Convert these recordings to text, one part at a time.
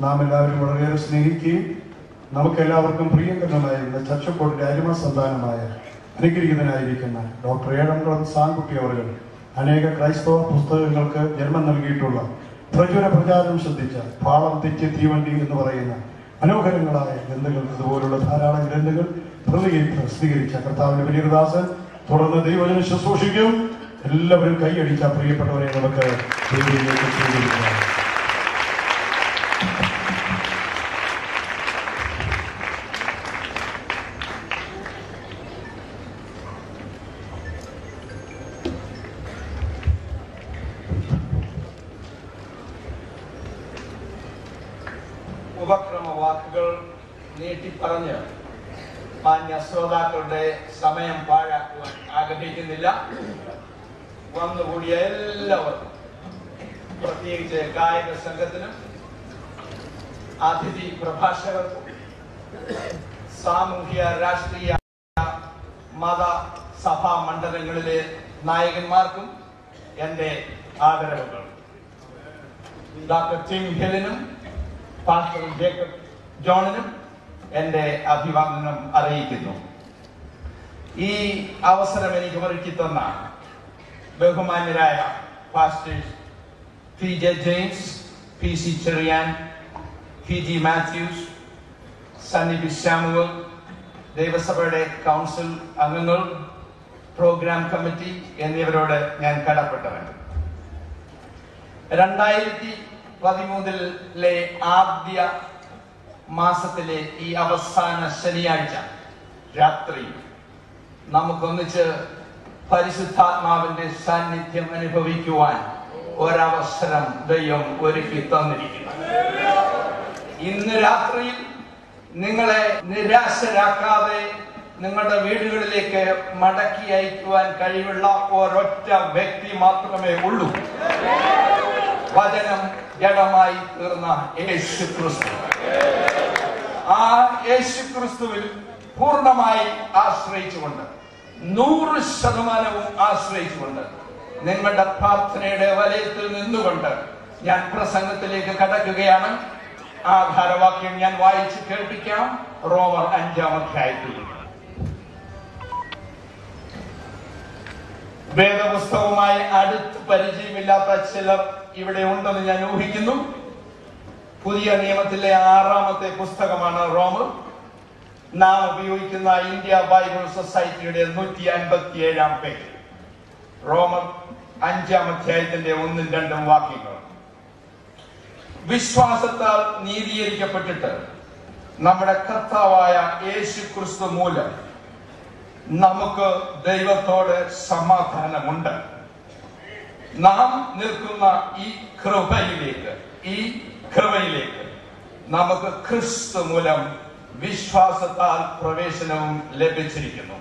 നാം എല്ലാവരും വളരെയേറെ സ്നേഹിക്കുകയും നമുക്ക് എല്ലാവർക്കും പ്രിയങ്കരനായിരുന്ന ചർച്ചക്കോട്ടിന്റെ അരിമ സന്താനമായ അനുഗ്രഹീതനായിരിക്കുന്ന ഡോക്ടർ ഏഴംകുളം സാൻകുട്ടി അവർ അനേക ക്രൈസ്തവ പുസ്തകങ്ങൾക്ക് ജന്മം നൽകിയിട്ടുള്ള പ്രചുര പ്രചാരം ശ്രദ്ധിച്ച പാളം തെറ്റി തീവണ്ടി എന്ന് പറയുന്ന മനോഹരങ്ങളായ ഗ്രന്ഥങ്ങൾ ഇതുപോലുള്ള ധാരാളം ഗ്രന്ഥങ്ങൾ പ്രതികരിച്ച് പ്രസിദ്ധീകരിച്ച കർത്താവിന്റെ വലിയദാസൻ തുടർന്ന് ദൈവജന ശുശ്രൂഷിക്കും എല്ലാവരും കൈയടിച്ച പ്രിയപ്പെട്ടവരെ നമുക്ക് ദൈവത്തിലേക്ക് സ്വീകരിക്കാം ഉപക്രമ വാക്കുകൾ നീട്ടിപ്പറഞ്ഞ് മാന്യ ശ്രോതാക്കളുടെ സമയം പാഴാക്കുവാൻ ആഗ്രഹിക്കുന്നില്ല വന്നുകൂടിയ എല്ലാവർക്കും പ്രത്യേകിച്ച് ഗായക സംഘത്തിനും അതിഥി പ്രഭാഷകർക്കും സാമൂഹ്യ രാഷ്ട്രീയ മത സഭാ മണ്ഡലങ്ങളിലെ നായകന്മാർക്കും എൻ്റെ ആദരവുകൾ ഡോക്ടർ ടിം ഹിലിനും പാസ്റ്റർ ജേക്കബ് ജോണിനും എൻ്റെ അഭിവാദനം അറിയിക്കുന്നു ഈ അവസരം എനിക്ക് ഒരുക്കി തന്ന ബഹുമാന്യരായ pastors P J James P C Cherian P G Mathews Sunny B Samuel ദേവസഭയുടെ കൗൺസിൽ അംഗങ്ങൾ പ്രോഗ്രാം കമ്മിറ്റി എന്നിവരോട് ഞാൻ കടപ്പെട്ടവൻ രണ്ടായിരത്തി പതിമൂന്നിലെ ആദ്യ മാസത്തിലെ ഈ അവസാന ശനിയാഴ്ച രാത്രി നമുക്കൊന്നിച്ച് പരിശുദ്ധാത്മാവിന്റെ സാന്നിധ്യം അനുഭവിക്കുവാൻ ഒരവസരം ദൈവം ഒരുക്കി തന്നിരിക്കുന്നു ഇന്ന് രാത്രിയിൽ നിങ്ങളെ നിരാശരാക്കാതെ നിങ്ങളുടെ വീടുകളിലേക്ക് മടക്കി അയക്കുവാൻ കഴിവുള്ള ഒരൊറ്റ വ്യക്തി മാത്രമേ ഉള്ളൂ വചനം ജഡമായി തീർന്ന യേശു ക്രിസ്തു ആ യേശു ക്രിസ്തുവിൽ പൂർണ്ണമായി ആശ്രയിച്ചുകൊണ്ട് നൂറ് ശതമാനവും ആശ്രയിച്ചുകൊണ്ട് നിങ്ങളുടെ പ്രാർത്ഥനയുടെ വലയത്തിൽ നിന്നുകൊണ്ട് ഞാൻ പ്രസംഗത്തിലേക്ക് കടക്കുകയാണ് ആധാരവാക്യം ഞാൻ വായിച്ച് കേൾപ്പിക്കാം റോമർ അഞ്ചാം അധ്യായത്തിൽ വേദപുസ്തകവുമായി അടുത്ത് പരിചയമില്ലാത്ത ചിലർ ഇവിടെ ഉണ്ടെന്ന് ഞാൻ ഊഹിക്കുന്നു പുതിയ നിയമത്തിലെ ആറാമത്തെ പുസ്തകമാണ് റോമർ നാം ഉപയോഗിക്കുന്ന ഇന്ത്യ ബൈബിൾ സൊസൈറ്റിയുടെ നൂറ്റി അൻപത്തി ഏഴാം പേജ് റോമർ അഞ്ചാം അധ്യായത്തിന്റെ ഒന്നും രണ്ടും വാക്യങ്ങൾ വിശ്വാസത്താൽ നീതീകരിക്കപ്പെട്ടിട്ട് നമ്മുടെ കർത്താവായ യേശു ക്രിസ്തു മൂലം നമുക്ക് ദൈവത്തോട് സമാധാനമുണ്ട് നാം നിൽക്കുന്ന ഈ കൃപയിലേക്ക് ഈ കൃപയിലേക്ക് നമുക്ക് ക്രിസ്തു മൂലം വിശ്വാസത്താൽ പ്രവേശനവും ലഭിച്ചിരിക്കുന്നു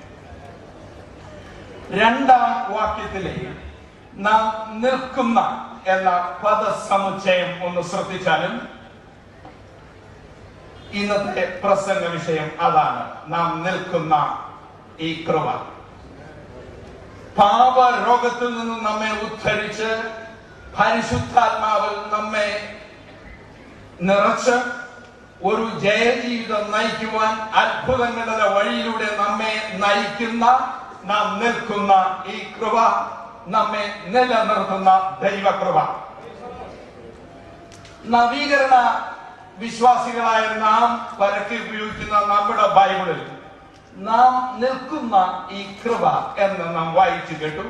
രണ്ടാം വാക്യത്തിലെ നാം നിൽക്കുന്ന എന്ന പദസമുച്ചയം ഒന്ന് ശ്രദ്ധിച്ചാലും ഇന്നത്തെ പ്രസംഗ വിഷയം അതാണ് നാം നിൽക്കുന്ന ഈ കൃപ പാപരോഗത്തിൽ നിന്ന് നമ്മെ ഉദ്ധരിച്ച് പരിശുദ്ധാത്മാവിൽ നമ്മെ നിറച്ച് ഒരു ജയജീവിതം നയിക്കുവാൻ അത്ഭുതങ്ങളുടെ വഴിയിലൂടെ നമ്മെ നയിക്കുന്ന നാം നിൽക്കുന്ന ഈ കൃപ നമ്മെ നിലനിർത്തുന്ന ദൈവകൃപ നവീകരണ വിശ്വാസികളായ നാം പരക്കെ ഉപയോഗിക്കുന്ന നമ്മുടെ ബൈബിളിൽ നാം നിൽക്കുന്ന ഈ കൃപ എന്ന് നാം വായിച്ചു കേട്ടു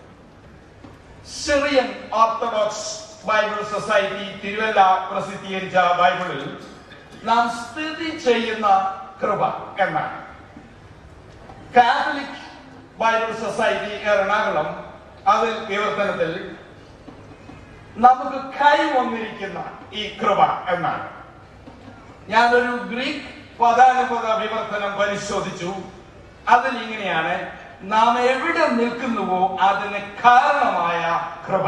Syrian Orthodox Bible society Thiruvalla പ്രസിദ്ധീകരിച്ച ബൈബിളിൽ നാം സ്ഥിതി ചെയ്യുന്ന കൃപ എന്നാണ് കാത്തലിക് ബൈബിൾ സൊസൈറ്റി എറണാകുളം അതിൽ വിവർത്തനത്തിൽ നമുക്ക് കൈവന്നിരിക്കുന്ന ഈ കൃപ എന്നാണ് ഞാനൊരു ഗ്രീക്ക് പദാനുപത വിവർത്തനം പരിശോധിച്ചു അതിൽ ഇങ്ങനെയാണ് നാം എവിടെ നിൽക്കുന്നുവോ അതിന് കാരണമായ കൃപ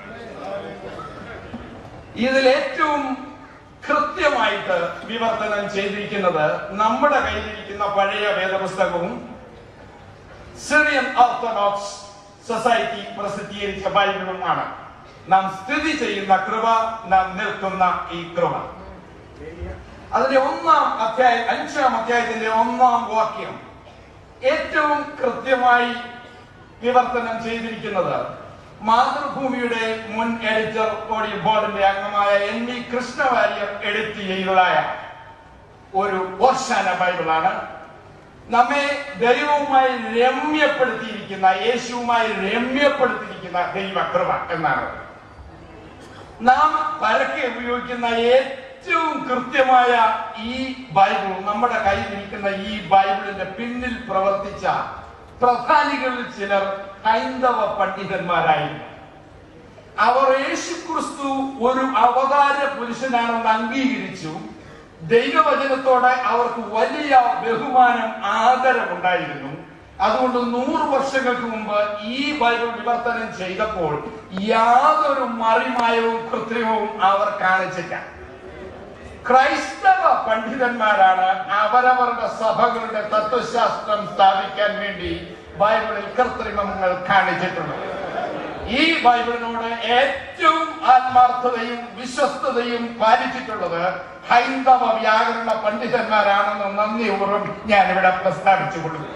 ഇതിൽ ഏറ്റവും കൃത്യമായിട്ട് വിവർത്തനം ചെയ്തിരിക്കുന്നത് നമ്മുടെ കയ്യിലിരിക്കുന്ന പഴയ വേദപുസ്തകവും സിറിയൻ ഓർത്തഡോക്സ് സൊസൈറ്റി പ്രസിദ്ധീകരിച്ച ബൈബിളുമാണ് നാം സ്ഥിതി ചെയ്യുന്ന കൃപ നാം നിൽക്കുന്ന ഈ കൃപ അതിന്റെ ഒന്നാം അധ്യായം അഞ്ചാം അധ്യായത്തിന്റെ ഒന്നാം വാക്യം ഏറ്റവും കൃത്യമായി വിവർത്തനം ചെയ്തിരിക്കുന്നത് മാതൃഭൂമിയുടെ മുൻ എഡിറ്റർ ഓഡിയോ ബോർഡിന്റെ അംഗമായ എൻ വി കൃഷ്ണവാര്യർ എഡിറ്റ് ചെയ്തതായ ഒരു ഓർശാന ബൈബിളാണ് നമ്മെ ദൈവവുമായി രമ്യപ്പെടുത്തിയിരിക്കുന്ന യേശുവുമായി രമ്യപ്പെടുത്തിയിരിക്കുന്ന ദൈവകൃപ എന്നാണ് നാം പരക്കെ ഉപയോഗിക്കുന്ന ഏറ്റവും കൃത്യമായ ഈ ബൈബിൾ നമ്മുടെ കയ്യിലിരിക്കുന്ന ഈ ബൈബിളിന്റെ പിന്നിൽ പ്രവർത്തിച്ച പ്രധാനികളിൽ ചിലർ ഹൈന്ദവ പണ്ഡിതന്മാരായിരുന്നു അവർ യേശുക്രിസ്തു ഒരു അവതാര പുരുഷനാണെന്ന് അംഗീകരിച്ചു ദൈവവചനത്തോടെ അവർക്ക് വലിയ ബഹുമാനം ആദരവുണ്ടായിരുന്നു അതുകൊണ്ട് നൂറ് വർഷങ്ങൾക്ക് മുമ്പ് ഈ ബൈബിൾ വിവർത്തനം ചെയ്തപ്പോൾ യാതൊരു മറിമായവും കൃത്രിമവും അവർ കാണിച്ചില്ല ക്രൈസ്തവ പണ്ഡിതന്മാരാണ് അവരവരുടെ സഭകളുടെ തത്വശാസ്ത്രം സ്ഥാപിക്കാൻ വേണ്ടി ബൈബിളിൽ കൃത്രിമങ്ങൾ കാണിച്ചിട്ടുള്ളത് ഈ ബൈബിളിനോട് ഏറ്റവും ആത്മാർത്ഥതയും വിശ്വസ്തതയും പാലിച്ചിട്ടുള്ളത് ഹൈന്ദവ വ്യാകരണ പണ്ഡിതന്മാരാണെന്ന് നന്ദിപൂർവ്വം ഞാൻ ഇവിടെ പ്രസ്താവിച്ചുകൊള്ളുന്നു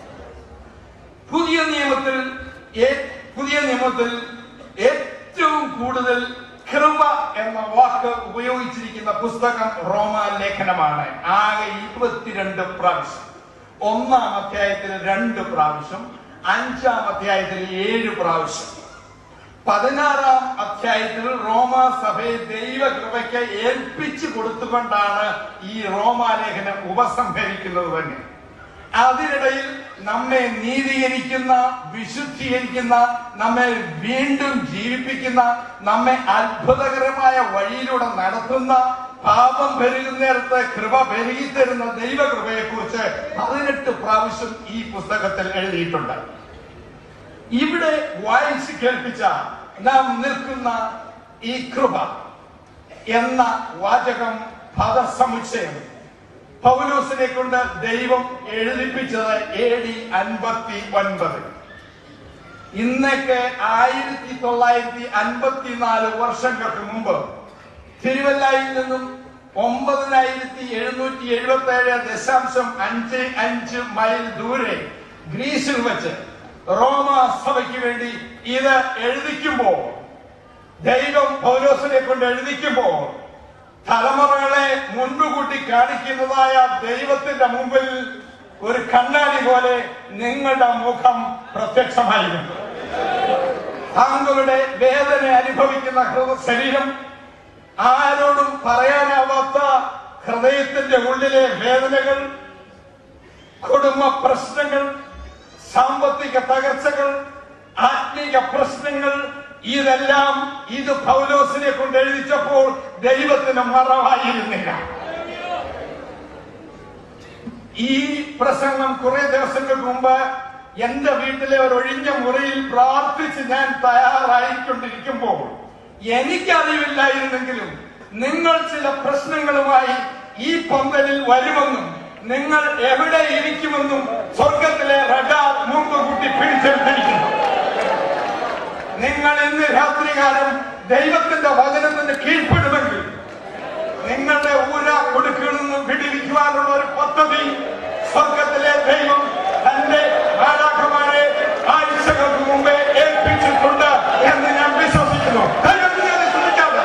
പുതിയ നിയമത്തിൽ ഏ- പുതിയ നിയമത്തിൽ ഏറ്റവും കൂടുതൽ കൃപ എന്ന വാക്ക് ഉപയോഗിച്ചിരിക്കുന്ന പുസ്തകം റോമാലേഖനമാണ് ആകെ ഇരുപത്തിരണ്ട് പ്രാവശ്യം ഒന്നാം അധ്യായത്തിൽ രണ്ട് പ്രാവശ്യം അഞ്ചാം അധ്യായത്തിൽ ഏഴ് പ്രാവശ്യം പതിനാറാം അധ്യായത്തിൽ റോമാ സഭയെ ദൈവകൃപയ്ക്ക് ഏൽപ്പിച്ചു കൊടുത്തുകൊണ്ടാണ് ഈ റോമാലേഖനം ഉപസംഹരിക്കുന്നത് തന്നെ അതിനിടയിൽ നമ്മെ നീതീകരിക്കുന്ന വിശുദ്ധീകരിക്കുന്ന നമ്മെ വീണ്ടും ജീവിപ്പിക്കുന്ന നമ്മെ അത്ഭുതകരമായ വഴിയിലൂടെ നടത്തുന്ന പാപം പെരുകുന്നേരത്ത് കൃപ പെരുകി തരുന്ന ദൈവകൃപയെ കുറിച്ച് പതിനെട്ട് പ്രാവശ്യം ഈ പുസ്തകത്തിൽ എഴുതിയിട്ടുണ്ട് ഇവിടെ വായിച്ച് കേൾപ്പിച്ച നാം നിൽക്കുന്ന ഈ കൃപ എന്ന വാചകം പദസമുച്ചയം പൗലോസിനെ കൊണ്ട് ദൈവം എഴുതിപ്പിച്ചത് എ ഡി അൻപത്തി ഒൻപത് ഇന്നൊക്കെ ആയിരത്തി തൊള്ളായിരത്തി അൻപത്തിനാല് വർഷങ്ങൾക്ക് മുമ്പ് തിരുവല്ലയിൽ നിന്നും ഒമ്പതിനായിരത്തി എഴുന്നൂറ്റി എഴുപത്തി ഏഴ് ദശാംശം അഞ്ച് അഞ്ച് മൈൽ ദൂരെ ഗ്രീസിൽ വെച്ച് റോമ സഭയ്ക്ക് വേണ്ടി ഇത് എഴുതിക്കുമ്പോൾ ദൈവം പൗലോസിനെ കൊണ്ട് എഴുതിക്കുമ്പോൾ തലമുറകളെ മുൻകൂട്ടി കാണിക്കുന്നതായ ദൈവത്തിന്റെ മുമ്പിൽ ഒരു കണ്ണാടി പോലെ നിങ്ങളുടെ മുഖം പ്രത്യക്ഷമായിരുന്നു താങ്കളുടെ വേദന അനുഭവിക്കുന്ന ഹൃദയ ശരീരം ആരോടും പറയാനാവാത്ത ഹൃദയത്തിന്റെ ഉള്ളിലെ വേദനകൾ കുടുംബ പ്രശ്നങ്ങൾ സാമ്പത്തിക തകർച്ചകൾ ആത്മീക പ്രശ്നങ്ങൾ ഇതെല്ലാം ഇത് പൗലോസിനെ കൊണ്ട് എഴുതിച്ചപ്പോൾ ദൈവത്തിന് മറവായിരുന്നില്ല ഈ പ്രസംഗം കുറെ ദിവസങ്ങൾക്ക് മുമ്പ് എന്റെ വീട്ടിലെ ഒരു ഒഴിഞ്ഞ മുറിയിൽ പ്രാർത്ഥിച്ച് ഞാൻ തയ്യാറായിക്കൊണ്ടിരിക്കുമ്പോൾ എനിക്കറിവില്ലായിരുന്നെങ്കിലും നിങ്ങൾ ചില പ്രശ്നങ്ങളുമായി ഈ പന്തലിൽ വരുമെന്നും നിങ്ങൾ എവിടെ ഇരിക്കുമെന്നും സ്വർഗത്തിലെ റഡാർ മുമ്പ് കൂട്ടി പിടിച്ചെടുത്തിരിക്കുന്നു നിങ്ങൾ ഇന്ന് രാത്രികാലം ദൈവത്തിന്റെ വചനത്തിന് കീഴ്പ്പെടുമെങ്കിൽ നിങ്ങളുടെ ഊര കൊടുക്കിൽ നിന്ന് വിടിവിക്കുവാനുള്ള ഒരു പദ്ധതി സ്വർഗത്തിലെ ദൈവം തന്റെ മാലാഖമാരെ ആഴ്ചകൾക്ക് മുമ്പേ ഏൽപ്പിച്ചിട്ടുണ്ട് എന്ന് ഞാൻ വിശ്വസിക്കുന്നു ദൈവത്തിന് അത് ശ്രമിക്കാതെ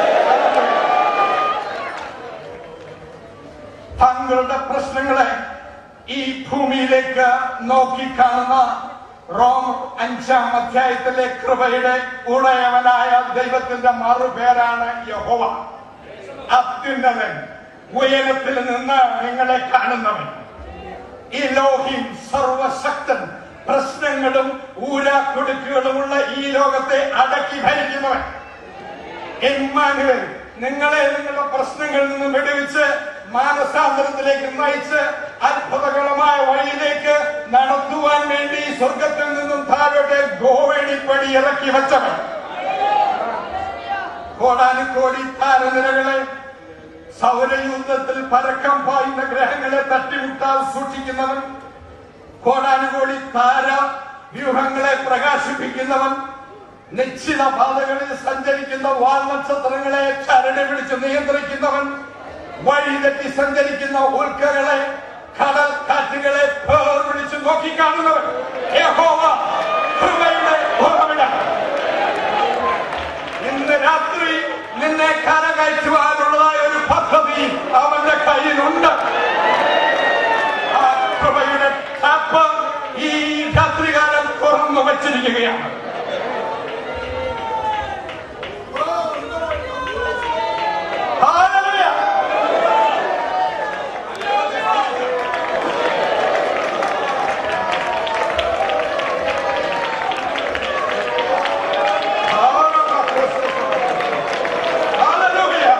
തങ്ങളുടെ പ്രശ്നങ്ങളെ ഈ ഭൂമിയിലേക്ക് നോക്കിക്കാണുന്ന റോം അഞ്ചാം അധ്യായത്തിലെ കൃപയുടെ ഉടയവനായ ദൈവത്തിന്റെ മറുപേരാണ് യഹോവ അത്യുന്നതൻ ഉയരത്തിൽ നിന്ന് നിങ്ങളെ കാണുന്നവൻ ഈ ലോഹിം സർവശക്തൻ പ്രശ്നങ്ങളും ഊരാക്കുടുക്കുകളുമുള്ള ഈ ലോകത്തെ അടക്കി ഭരിക്കുന്നവൻ ഇമ്മാനുവൽ നിങ്ങളെ നിങ്ങളുടെ പ്രശ്നങ്ങളിൽ നിന്ന് വിടുവിച്ച് മാനസാന്തരത്തിലേക്ക് നയിച്ച് അത്ഭുതകരമായ വഴിയിലേക്ക് നടത്തുവാൻ വേണ്ടി സ്വർഗത്തിൽ നിന്നും താഴോട്ട് ഗോവേണിപ്പടി ഇറക്കി വെച്ചവൻ കോടാനുകോടി താരനിരകളെ സൗരയൂഥത്തിൽ പരക്കം പായുന്ന ഗ്രഹങ്ങളെ തട്ടിമുട്ടാൽ സൂക്ഷിക്കുന്നവൻ കോടാനുകോടി താര വ്യൂഹങ്ങളെ പ്രകാശിപ്പിക്കുന്നവൻ നിശ്ചിത പാതകളിൽ സഞ്ചരിക്കുന്ന വാൽ നക്ഷത്രങ്ങളെ ചരട് പിടിച്ച് നിയന്ത്രിക്കുന്നവൻ വഴിതെറ്റി സഞ്ചരിക്കുന്ന ഉൽക്കകളെ കടൽ കാറ്റുകളെ പേർ വിളിച്ച് നോക്കിക്കാണുന്നവൻ യഹോവ കൃപയുടെ ഉറവിടം ഇന്ന് രാത്രി നിന്നെ കരകയറ്റുവാനുള്ളതായ ഒരു പദ്ധതി അവന്റെ കയ്യിലുണ്ട് ആ കൃപയുടെ ടാപ്പ് ഈ രാത്രികാലം തുറന്നു വച്ചിരിക്കുകയാണ് Hallelujah. Hallelujah.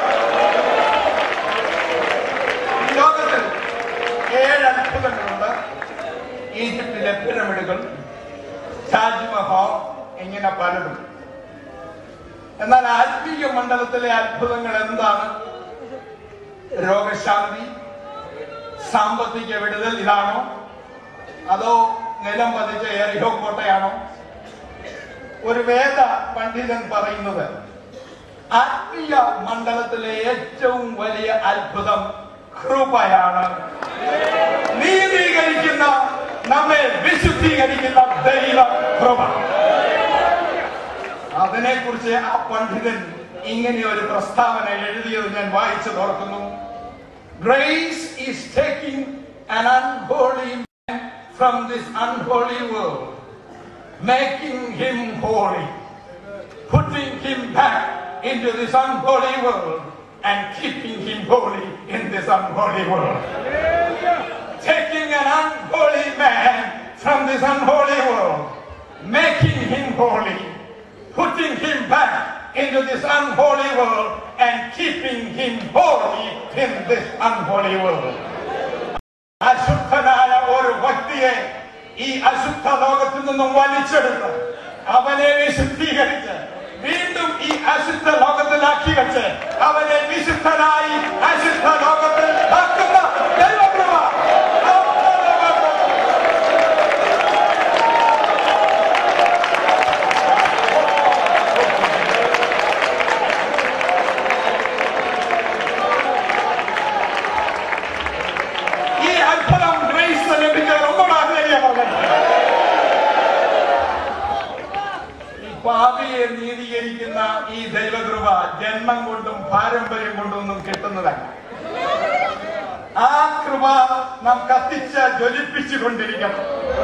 ഈ ലോകത്തിൽ ഏഴ് അത്ഭുതങ്ങളുണ്ട് ഈജിപ്തിലെ പിരമിഡുകൾ താജ്മഹൽ ഇങ്ങനെ പലതും എന്നാൽ ആത്മീയ മണ്ഡലത്തിലെ അത്ഭുതങ്ങൾ എന്താണ് രോഗശാന്തി സാമ്പത്തിക വിടുതൽ ഇതാണോ അതോ നിലം പതിച്ച എറിയോ കോട്ടയാണോ ഒരു വേദ പണ്ഡിതൻ പറയുന്നത് ആത്മീയ മണ്ഡലത്തിലെ ഏറ്റവും വലിയ അത്ഭുതം കൃപയാണ് നീതീകരിക്കുന്ന നമ്മെ വിശുദ്ധീകരിക്കുന്ന ദൈവ കൃപ അതിനെക്കുറിച്ച് ആ പണ്ഡിതൻ ഇങ്ങനെ ഒരു പ്രസ്താവന എഴുതിയത് ഞാൻ വായിച്ചു തുറക്കുന്നു grace is taking an unholy man from this unholy world making him holy putting him back into this unholy world and keeping him holy in this unholy world taking an unholy man from this unholy world making him holy putting him back into this unholy world and keeping him holy in this unholy world. അശുദ്ധനായ ഒരു വ്യക്തിയെ ഈ അശുദ്ധ ലോകത്തിൽ നിന്നും വലിച്ചെടുത്ത് അവനെ വിശുദ്ധീകരിച്ച് വീണ്ടും ഈ അശുദ്ധ ലോകത്തിലാക്കി വെച്ച് അവനെ വിശുദ്ധനായി അശുദ്ധ ലോകത്തിൽ ആക്കുന്ന ദൈവകൃപ. ഈ അത്ഭുതം ഗ്രേസ് ലഭിക്കാൻ ഒന്നുകൂടെ ആഗ്രഹിക്കാൻ പറഞ്ഞത് ഈ പാപിയെ നീതീകരിക്കുന്ന ഈ ദൈവകൃപ ജന്മം കൊണ്ടും പാരമ്പര്യം കൊണ്ടും ഒന്നും കിട്ടുന്നതല്ല ആ കൃപ നാം കത്തിച്ച് ജ്വലിപ്പിച്ചു കൊണ്ടിരിക്കണം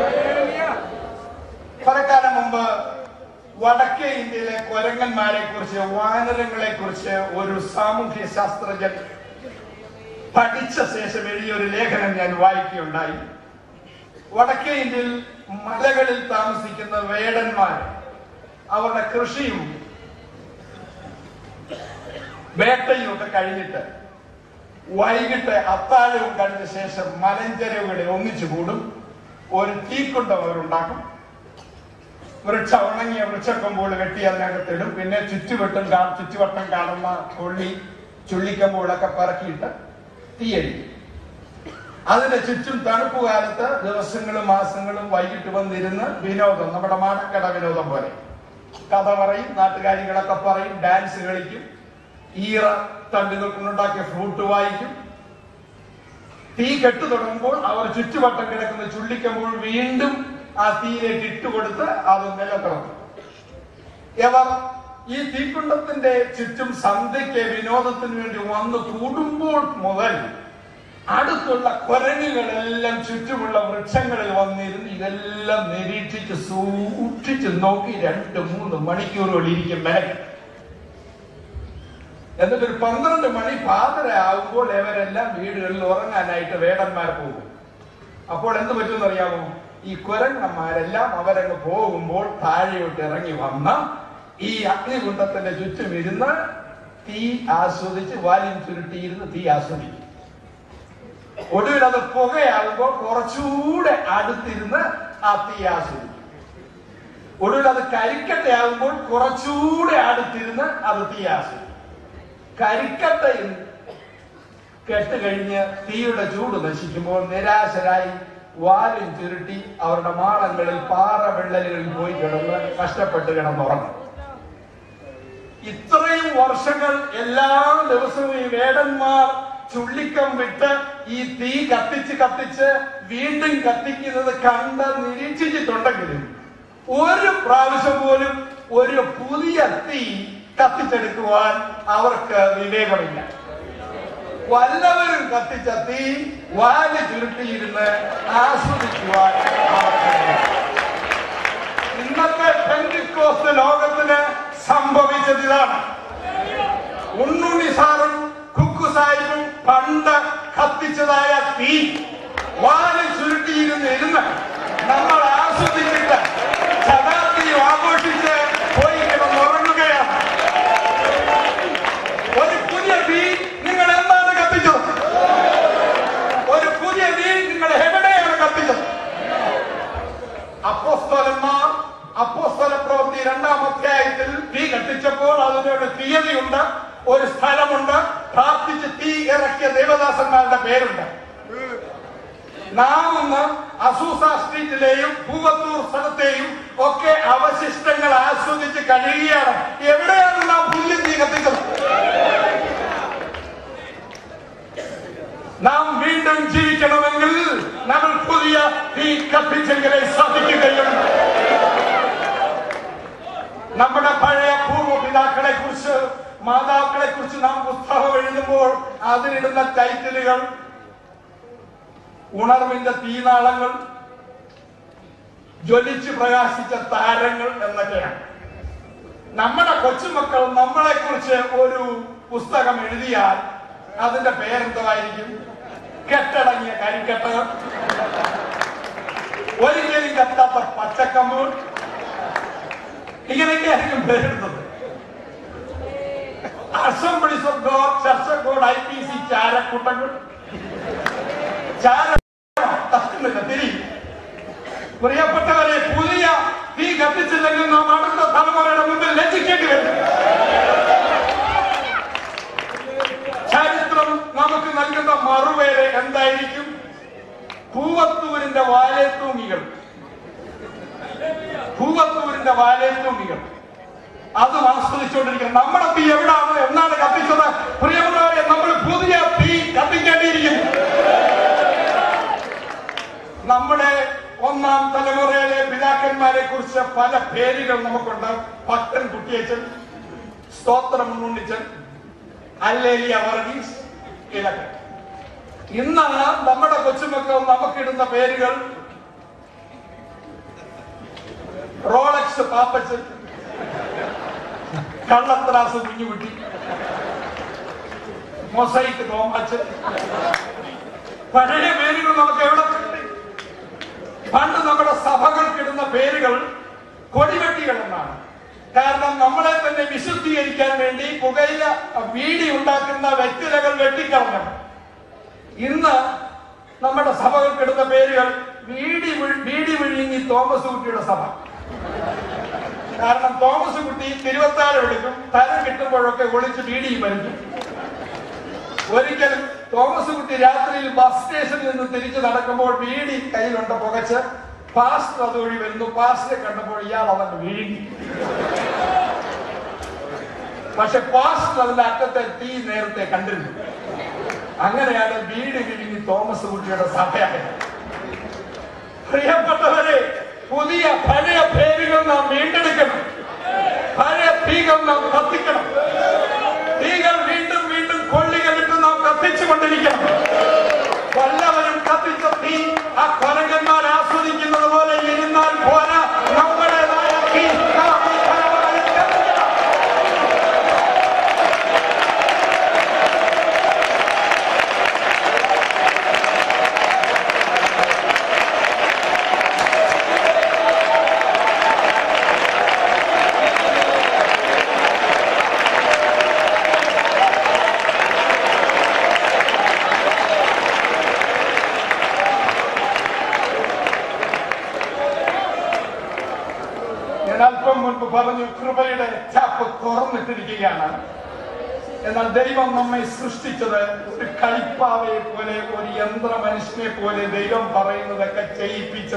കുറക്കാലം മുമ്പ് വടക്കേ ഇന്ത്യയിലെ കൊരങ്ങന്മാരെ കുറിച്ച് വാനരങ്ങളെ കുറിച്ച് ഒരു സാമൂഹ്യ ശാസ്ത്രജ്ഞൻ പഠിച്ച ശേഷം എഴുതിയ ഒരു ലേഖനം ഞാൻ വായിക്കുകയുണ്ടായി വടക്കേ ഇന്ത്യയിൽ മലകളിൽ താമസിക്കുന്ന വേടന്മാർ അവരുടെ കൃഷിയും വേട്ടയും ഒക്കെ കഴിഞ്ഞിട്ട് വൈകിട്ട് അത്താഴവും കഴിഞ്ഞ ശേഷം മലഞ്ചരവുകളിൽ ഒന്നിച്ചു കൂടും ഒരു തീക്കുണ്ടം അവരുണ്ടാക്കും വൃക്ഷ ഉണങ്ങിയ വൃക്ഷക്കൊമ്പുകൾ വെട്ടി അതിനകത്തിടും പിന്നെ ചുറ്റുവട്ടം കാ- ചുറ്റുവട്ടം കാണുന്ന കൊള്ളി ചുള്ളിക്കമ്പുകളൊക്കെ പറക്കിയിട്ട് തീയടിക്കും അതിന്റെ ചുറ്റും തണുപ്പ് കാലത്ത് ദിവസങ്ങളും മാസങ്ങളും വൈകിട്ട് വന്നിരുന്ന് വിനോദം നമ്മുടെ മാടക്കട വിനോദം പോലെ കഥ പറയും നാട്ടുകാരികളൊക്കെ പറയും ഡാൻസ് കളിക്കും ഈറ തണ്ടുകൾ കൊണ്ടുണ്ടാക്കിയ ഫ്രൂട്ട് വായിക്കും തീ കെട്ടു തുടങ്ങുമ്പോൾ അവർ ചുറ്റുവട്ടം കിടക്കുന്ന ചുള്ളിക്കുമ്പോൾ വീണ്ടും ആ തീയിലേക്ക് ഇട്ടുകൊടുത്ത് അത് നിലനിർത്തും ഇവർ ഈ തീക്കുണ്ടത്തിന്റെ ചുറ്റും സന്ധ്യയ്ക്ക് വിനോദത്തിന് വേണ്ടി വന്ന് കൂടുമ്പോൾ മുതൽ അടുത്തുള്ള കുരങ്ങുകളെല്ലാം ചുറ്റുമുള്ള വൃക്ഷങ്ങളിൽ വന്നിരുന്ന് ഇതെല്ലാം നിരീക്ഷിച്ച് സൂക്ഷിച്ച് നോക്കി രണ്ട് മൂന്ന് മണിക്കൂറുകൾ ഇരിക്കും ബാഗ് എന്നിട്ട് ഒരു പന്ത്രണ്ട് മണി പാതിര ആകുമ്പോൾ ഇവരെല്ലാം വീടുകളിൽ ഉറങ്ങാനായിട്ട് വേടന്മാർ പോകും അപ്പോൾ എന്ത് പറ്റുമെന്ന് അറിയാമോ ഈ കുരങ്ങന്മാരെല്ലാം അവരങ്ങ് പോകുമ്പോൾ താഴെയോട്ട് ഇറങ്ങി വന്ന ഈ അഗ്നികുണ്ടത്തിന്റെ ചുറ്റും ഇരുന്ന് തീ ആസ്വദിച്ച് വാലിൻ ചുരുട്ടിയിരുന്ന് തീ ആസ്വദിക്കും ഒടുവിൽ അത് പുകയാകുമ്പോൾ കുറച്ചുകൂടെ അടുത്തിരുന്ന് ആ തീ ആസ്വദിക്കും ഒടുവിൽ അത് കരിക്കട്ടയാകുമ്പോൾ കുറച്ചുകൂടെ അടുത്തിരുന്ന് അത് തീ ആസ്വദിക്കും കരിക്കട്ടയും കെട്ട് കഴിഞ്ഞ് തീയുടെ ചൂട് നശിക്കുമ്പോൾ നിരാശരായി വാലും ചുരുട്ടി അവരുടെ മാളങ്ങളിൽ പാറ വെള്ളലുകളിൽ പോയി കിടന്ന് കഷ്ടപ്പെട്ട് കിടന്നുറങ്ങും ഇത്രയും വർഷങ്ങൾ എല്ലാ ദിവസവും ഈ വേടന്മാർ ചുള്ളിക്കം വിട്ട് ഈ തീ കത്തിച്ച് കത്തിച്ച് വീണ്ടും കത്തിക്കുന്നത് കണ്ട് നിരീക്ഷിച്ചിട്ടുണ്ടെങ്കിലും ഒരു പ്രാവശ്യം പോലും ഒരു പുതിയ തീ കത്തിച്ചെടുക്കുവാൻ അവർക്ക് വിവേകമില്ല വല്ലവരും കത്തിച്ച തീ വാല് ചുരുട്ടിയിരുന്ന് ആസ്വദിക്കുവാൻ അവർക്ക് ഇന്നത്തെ പെന്തിക്കോസ്ത് ലോകത്തിന് സംഭവിച്ചത് ഇതാണ് ഉണ്ണുണ്ണി സാറും കുക്കു സാഹിബും പണ്ട് കത്തിച്ചതായ തീ വാല് ചുരുട്ടിയിരുന്ന് ഇരുന്ന് നമ്മൾ ആസ്വദിച്ചിട്ട് ശതാബ്ദിയും ആഘോഷിച്ച് പോയി കിടന്നുറങ്ങുകയാണ് ഒരു പുതിയ തീ നിങ്ങൾ എന്താണ് കത്തിച്ചത് ഒരു പുതിയ തീ നിങ്ങൾ എവിടെയാണ് കത്തിച്ചത് അപ്പോസ്തലന്മാർ അപ്പോസ്തല പ്രവൃത്തി രണ്ടാം അധ്യായത്തിൽ തീ കത്തിച്ചപ്പോൾ അതിനൊരു തീയതിയുണ്ട് ഒരു സ്ഥലമുണ്ട് പ്രാർത്ഥിച്ച് തീ ഇറക്കിയ ദേവദാസന്മാരുടെ പേരുണ്ട് നാം ഇന്ന് അസൂസ സ്ട്രീറ്റിലെയും പൂവത്തൂർ സ്ഥലത്തെയും ഒക്കെ അവശിഷ്ടങ്ങൾ ആസ്വദിച്ച് കഴിയുകയാണ് എവിടെയാണ് നാം പുതിയ തീ കത്തിച്ചത് നാം വീണ്ടും ജീവിക്കണമെങ്കിൽ നമ്മൾ പുതിയ തീ കത്തിച്ചെങ്കിലേ സാധിക്കുകയുള്ളൂ നമ്മുടെ പഴയ പൂർവ്വപിതാക്കളെ കുറിച്ച് മാതാക്കളെ കുറിച്ച് നാം പുസ്തകം എഴുതുമ്പോൾ അതിനിടുന്ന ടൈറ്റിലുകൾ ഉണർവിന്റെ തീനാളങ്ങൾ ജ്വലിച്ച് പ്രകാശിച്ച താരങ്ങൾ എന്നൊക്കെയാണ് നമ്മുടെ കൊച്ചുമക്കൾ നമ്മളെ കുറിച്ച് ഒരു പുസ്തകം എഴുതിയാൽ അതിന്റെ പേരെന്തായിരിക്കും കെട്ടടങ്ങിയ കരിക്കെട്ടകൾ ഒരിക്കലും കത്താത്ത പച്ചക്കമ്പ് ഇങ്ങനെയൊക്കെ ആയിരിക്കും പേരിടുന്നത് assemblies of God church of God ഐ പി സി ചാരക്കൂട്ടങ്ങൾ ചാര തട്ടുന്നില്ല തിരി പ്രിയപ്പെട്ടവരെ പുതിയ തീ കത്തിച്ചില്ലെങ്കിൽ നാം അടുത്ത തലമുറയുടെ മുമ്പിൽ ലജ്ജിക്കേണ്ടി വരും ചരിത്രം നമുക്ക് നൽകുന്ന മറുപേര് എന്തായിരിക്കും പൂവത്തൂരിന്റെ വാലേത്തൂങ്ങികൾ പൂവത്തൂരിന്റെ വാലേത്തൂങ്ങികൾ അതും ആസ്വദിച്ചുകൊണ്ടിരിക്കണം നമ്മുടെ തീ എവിടാണ് എന്നാണ് കത്തിച്ചത് പ്രിയമുള്ളവരെ നമ്മൾ പുതിയ തീ കത്തിക്കേണ്ടിയിരിക്കുന്നു നമ്മുടെ ഒന്നാം തലമുറയിലെ പിതാക്കന്മാരെ കുറിച്ച് പല പേരുകൾ നമുക്കുണ്ട് ഭക്തൻ കുട്ടിയച്ചൻ സ്തോത്രം ഉണ്ണിച്ചൻ അല്ലേലിയ വർഗീസ് ഇതൊക്കെ ഇന്നാണ് നമ്മുടെ കൊച്ചുമക്കൾ നമുക്കിടുന്ന പേരുകൾ റോളക്സ് പാപ്പച്ചൻ കള്ളത്രാസ് കുഞ്ഞുകുട്ടി മൊസൈക്ക് തോമാച്ചൻ പഴയ പേരുകൾ നമുക്ക് എവിടെ കിട്ടി പണ്ട് നമ്മുടെ സഭകൾക്കിടുന്ന പേരുകൾ കൊടിവെട്ടികൾ എന്നാണ് കാരണം നമ്മളെ തന്നെ വിശുദ്ധീകരിക്കാൻ വേണ്ടി പുകയില വീടി ഉണ്ടാക്കുന്ന വ്യക്തിലകൾ വെട്ടിക്കളഞ്ഞു ഇന്ന് നമ്മുടെ സഭകൾക്കിടുന്ന പേരുകൾ വീടി വിഴ്- വീടി വിഴുങ്ങി തോമസ് കുട്ടിയുടെ സഭ കാരണം തോമസ് കുട്ടി തിരുവത്താരം എടുക്കും തരം കിട്ടുമ്പോഴൊക്കെ ഒളിച്ച് വീടിയും വലിക്കും ഒരിക്കലും തോമസ് കുട്ടി രാത്രിയിൽ ബസ് സ്റ്റേഷനിൽ നിന്ന് തിരിച്ചു നടക്കുമ്പോൾ വീടി കയ്യിലുണ്ട് പുകച്ച് പാസ്റ്റർ അതുവഴി വരുന്നു പാസ്റ്ററെ കണ്ടപ്പോൾ ഇയാൾ അവൻ വിഴുങ്ങി പക്ഷെ പാസ്റ്റർ അതിന്റെ അറ്റത്തെ തീ നേരത്തെ കണ്ടിരുന്നു അങ്ങനെയാണ് വീട് വിഴുങ്ങി തോമസ് കുട്ടിയുടെ സഭയായത് പ്രിയപ്പെട്ടവരെ പുതിയ പഴയ പേരുകൾ നാം വീണ്ടെടുക്കണം പഴയ തീകൾ നാം കത്തിക്കണം തീകൾ വീണ്ടും വീണ്ടും കൊള്ളികളിട്ട് നാം കത്തിച്ചുകൊണ്ടിരിക്കണം വല്ലവരും കത്തിച്ച തീ ആ കൊരങ്ങന്മാർ ആസ്വദിക്കുന്നത് പോലെ ഇരുന്നാൽ പോരാ നമ്മുടേതായ തീ നാം ഈ തലമുറയിൽ കത്തിക്കണം. ഞാൻ അല്പം മുൻപ് പറഞ്ഞു കൃപയുടെ ചാപ്പ് തുറന്നിട്ടിരിക്കുകയാണ് എന്നാൽ ദൈവം നമ്മെ സൃഷ്ടിച്ചത് ഒരു കളിപ്പാവയെ പോലെ ഒരു യന്ത്ര മനുഷ്യനെ പോലെ ദൈവം പറയുന്നതൊക്കെ ചെയ്യിപ്പിച്ച്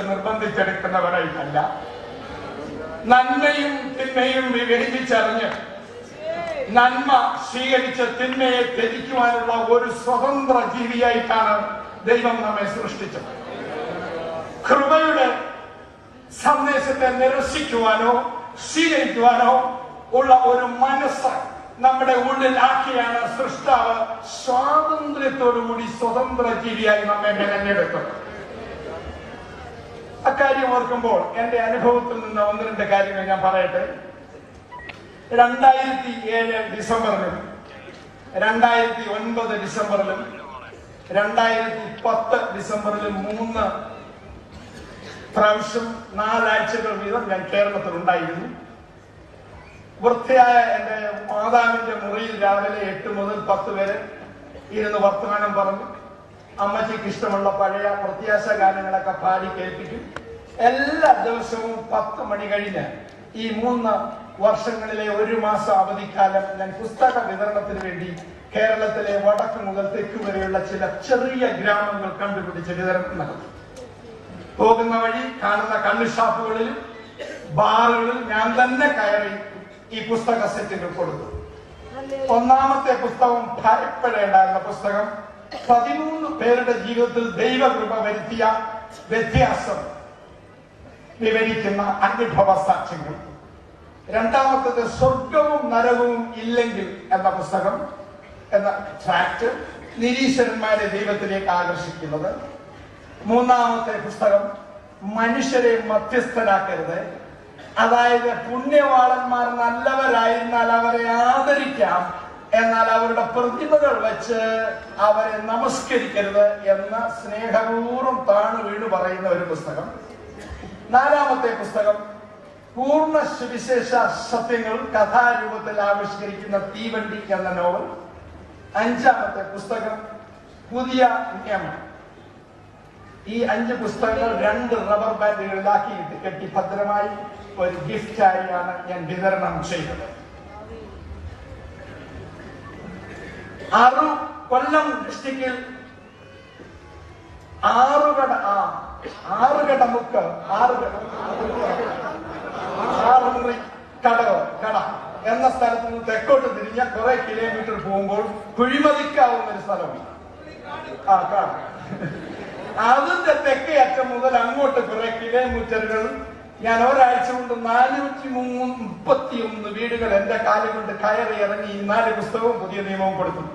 നിർബന്ധിച്ചെടുക്കുന്നവരായിട്ടല്ല നന്മയും തിന്മയും വിവേചിച്ചറിഞ്ഞ് നന്മ സ്വീകരിച്ച് തിന്മയെ ത്യജിക്കുവാനുള്ള ഒരു സ്വതന്ത്ര ജീവിയായിട്ടാണ് ദൈവം നമ്മെ സൃഷ്ടിച്ചത് കൃപയുടെ സന്ദേശത്തെ നിരസിക്കുവാനോ സ്വീകരിക്കുവാനോ ഉള്ള ഒരു മനസ്സ് നമ്മുടെ ഉള്ളിൽ ആക്കിയാണ് സൃഷ്ടാവ് സ്വാതന്ത്ര്യത്തോടുകൂടി സ്വതന്ത്ര ജീവിയായി നമ്മെ മെനഞ്ഞെടുത്തത് അക്കാര്യം ഓർക്കുമ്പോൾ എന്റെ അനുഭവത്തിൽ നിന്ന് ഒന്ന് രണ്ട് കാര്യങ്ങൾ ഞാൻ പറയട്ടെ രണ്ടായിരത്തി ഏഴ് ഡിസംബറിലും രണ്ടായിരത്തി ഒൻപത് ഡിസംബറിലും രണ്ടായിരത്തി പത്ത് ഡിസംബറിലും മൂന്ന് പ്രാവശ്യം നാലാഴ്ചകൾ വീതം ഞാൻ കേരളത്തിൽ ഉണ്ടായിരുന്നു വൃത്തിയായ എന്റെ മാതാവിന്റെ മുറിയിൽ രാവിലെ എട്ട് മുതൽ പത്ത് വരെ ഇരുന്ന് വർത്തമാനം പറഞ്ഞു അമ്മച്ചിക്ക് ഇഷ്ടമുള്ള പഴയ പ്രത്യാശ ഗാനങ്ങളൊക്കെ പാടി കേൾപ്പിക്കും എല്ലാ ദിവസവും പത്ത് മണി കഴിഞ്ഞ് ഈ മൂന്ന് വർഷങ്ങളിലെ ഒരു മാസം അവധിക്കാലം ഞാൻ പുസ്തക വിതരണത്തിന് വേണ്ടി കേരളത്തിലെ വടക്ക് മുതൽ തെക്ക് വരെയുള്ള ചില ചെറിയ ഗ്രാമങ്ങൾ കണ്ടുപിടിച്ച് വിതരണം നടത്തി പോകുന്ന വഴി കാണുന്ന കള്ള് ഷാപ്പുകളിലും ബാറുകളിൽ ഞാൻ തന്നെ കയറി ഈ പുസ്തക സെറ്റുകൾ കൊടുത്തു ഒന്നാമത്തെ പുസ്തകം ഭയപ്പെടേണ്ട എന്ന പുസ്തകം പതിമൂന്ന് പേരുടെ ജീവിതത്തിൽ ദൈവകൃപ വരുത്തിയ വ്യത്യാസം വിവരിക്കുന്ന അനുഭവ സാക്ഷ്യങ്ങൾ രണ്ടാമത്തത് സ്വർഗവും നരകവും ഇല്ലെങ്കിൽ എന്ന പുസ്തകം എന്ന ട്രാക്ട് നിരീശ്വരന്മാരെ ദൈവത്തിലേക്ക് ആകർഷിക്കുന്നത് മൂന്നാമത്തെ പുസ്തകം മനുഷ്യരെ മധ്യസ്ഥരാക്കരുത് അതായത് പുണ്യവാളന്മാർ നല്ലവരായിരുന്നാൽ അവരെ ആദരിക്കാം എന്നാൽ അവരുടെ പ്രതിഭകൾ വെച്ച് അവരെ നമസ്കരിക്കരുത് എന്ന് സ്നേഹപൂർവ്വം താണു വീണ് പറയുന്ന ഒരു പുസ്തകം നാലാമത്തെ പുസ്തകം പൂർണ്ണ സുവിശേഷ സത്യങ്ങൾ കഥാരൂപത്തിൽ ആവിഷ്കരിക്കുന്ന തീവണ്ടി എന്ന നോവൽ അഞ്ചാമത്തെ പുസ്തകം പുതിയ നിയമം ഈ അഞ്ച് പുസ്തകങ്ങൾ രണ്ട് റബ്ബർ ബാൻഡുകളിലാക്കി ഇട്ട് കെട്ടി ഭദ്രമായി ഒരു ഗിഫ്റ്റായാണ് ഞാൻ വിതരണം ചെയ്തത് ആറു കൊല്ലം ഡിസ്ട്രിക്റ്റിൽ ആറുകട ആ ആറുകട മുക്ക് ആറുകട ആറുമുറി കടവ് കട എന്ന സ്ഥലത്ത് നിന്ന് തെക്കോട്ട് തിരിഞ്ഞ കുറെ കിലോമീറ്റർ പോകുമ്പോൾ കുഴിമതിക്കാവുന്ന ഒരു സ്ഥലമുണ്ട് ആ കാട് അതിന്റെ തെക്കേ അറ്റം മുതൽ അങ്ങോട്ട് കുറെ കിലോമീറ്ററുകൾ ഞാൻ ഒരാഴ്ച കൊണ്ട് നാനൂറ്റി മുപ്പത്തി ഒന്ന് വീടുകൾ എന്റെ കാലം കൊണ്ട് കയറി ഇറങ്ങി ഈ നാല് പുസ്തകവും പുതിയ നിയമവും കൊടുത്തു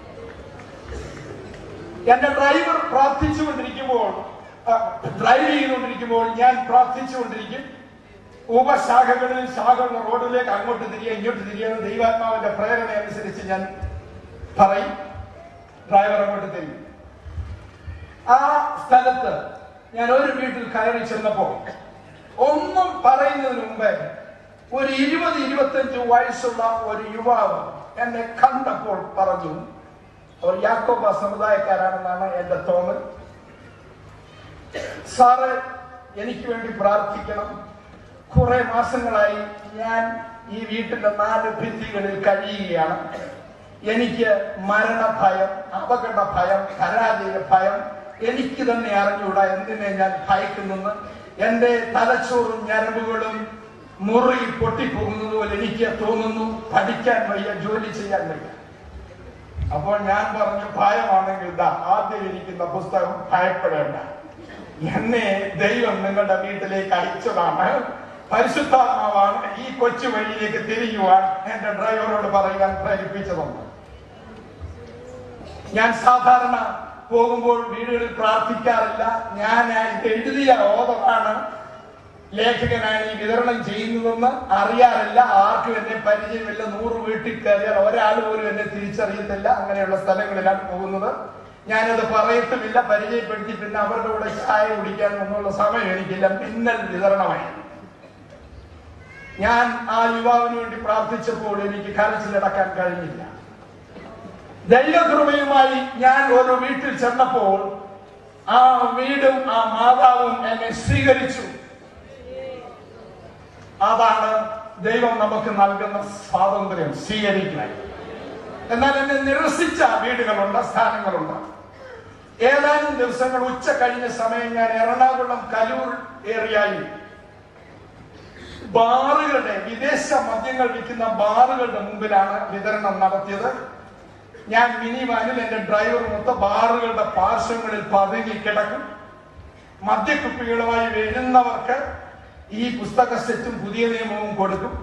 എന്റെ ഡ്രൈവർ പ്രാർത്ഥിച്ചുകൊണ്ടിരിക്കുമ്പോൾ ആ, ഡ്രൈവ് ചെയ്തുകൊണ്ടിരിക്കുമ്പോൾ ഞാൻ പ്രാർത്ഥിച്ചുകൊണ്ടിരിക്കും ഉപശാഖകളിൽ ശാഖകളുടെ റോഡിലേക്ക് അങ്ങോട്ട് തിരികെ ഇങ്ങോട്ട് തിരികെ ദൈവാത്മാവിന്റെ പ്രേരണ അനുസരിച്ച് ഞാൻ പറയും ഡ്രൈവർ അങ്ങോട്ട് തിരിയും ആ സ്ഥലത്ത് ഞാൻ ഒരു വീട്ടിൽ കയറി ചെന്നപ്പോ ഒന്നും പറയുന്നതിന് മുമ്പേ ഒരു ഇരുപത് ഇരുപത്തഞ്ച് വയസ്സുള്ള ഒരു യുവാവ് എന്നെ കണ്ടപ്പോൾ പറഞ്ഞു അവർ യാക്കോബ സമുദായക്കാരാണെന്നാണ് എന്റെ തോന്നൽ സാറ് എനിക്ക് വേണ്ടി പ്രാർത്ഥിക്കണം കുറെ മാസങ്ങളായി ഞാൻ ഈ വീട്ടിന്റെ നാല് ഭിത്തികളിൽ കഴിയുകയാണ് എനിക്ക് മരണഭയം അപകട ഭയം പരാജയ ഭയം എനിക്ക് തന്നെ അറിഞ്ഞൂടാ എന്തിനെ ഞാൻ ഭയക്കുന്നെന്ന് എന്റെ തലച്ചോറും ഞരമ്പുകളും മുറി പൊട്ടിപ്പോകുന്നത് പോലെ എനിക്ക് തോന്നുന്നു പഠിക്കാൻ വയ്യ ജോലി ചെയ്യാൻ വയ്യ അപ്പോൾ ഞാൻ പറഞ്ഞു ഭയമാണെങ്കിൽ ദാ ആദ്യം ഇരിക്കുന്ന പുസ്തകം ഭയപ്പെടേണ്ട എന്നെ ദൈവം നിങ്ങളുടെ വീട്ടിലേക്ക് അയച്ചതാണ് പരിശുദ്ധാത്മാവാണ് ഈ കൊച്ചു വഴിയിലേക്ക് തിരിയുവാൻ എന്റെ ഡ്രൈവറോട് പറയാൻ പ്രേരിപ്പിച്ചതെന്ന് ഞാൻ സാധാരണ പോകുമ്പോൾ വീടുകളിൽ പ്രാർത്ഥിക്കാറില്ല ഞാൻ ഇത് എഴുതിയ ഓതമാണ് ലേഖകനാണ് ഈ വിതരണം ചെയ്യുന്നതെന്ന് അറിയാറില്ല ആർക്കും എന്നെ പരിചയമില്ല നൂറ് വീട്ടിൽ കയറിയാൽ ഒരാൾ പോലും എന്നെ തിരിച്ചറിയത്തില്ല അങ്ങനെയുള്ള സ്ഥലങ്ങളിലാണ് പോകുന്നത് ഞാനത് പറയത്തുമില്ല പരിചയപ്പെടുത്തി പിന്നെ അവരുടെ കൂടെ ചായ കുടിക്കാൻ ഒന്നുള്ള സമയം എനിക്കില്ല മിന്നൽ വിതരണമായി ഞാൻ ആ യുവാവിന് വേണ്ടി പ്രാർത്ഥിച്ചപ്പോൾ എനിക്ക് കരച്ചിലടക്കാൻ കഴിഞ്ഞില്ല ദൈവകൃപയുമായി ഞാൻ ഒരു വീട്ടിൽ ചെന്നപ്പോൾ ആ വീടും ആ മാതാവും എന്നെ സ്വീകരിച്ചു അതാണ് ദൈവം നമുക്ക് നൽകുന്ന സ്വാതന്ത്ര്യം സ്വീകരിക്കാൻ എന്നാൽ എന്നെ നിരസിച്ച വീടുകളുണ്ട് സ്ഥാനങ്ങളുണ്ട് ഏതാനും ദിവസങ്ങൾ ഉച്ച കഴിഞ്ഞ സമയം ഞാൻ എറണാകുളം കലൂർ ഏറിയയിൽ ബാറുകളുടെ വിദേശ മദ്യങ്ങൾ വിൽക്കുന്ന ബാറുകളുടെ മുമ്പിലാണ് വിതരണം നടത്തിയത് ഞാൻ മിനി വാനിൽ എന്റെ ഡ്രൈവർ മൊത്തം ബാറുകളുടെ പാർശ്വങ്ങളിൽ പതുങ്ങി കിടക്കും മദ്യക്കുപ്പികളുമായി വരുന്നവർക്ക് ഈ പുസ്തക സെറ്റും പുതിയ നിയമവും കൊടുക്കും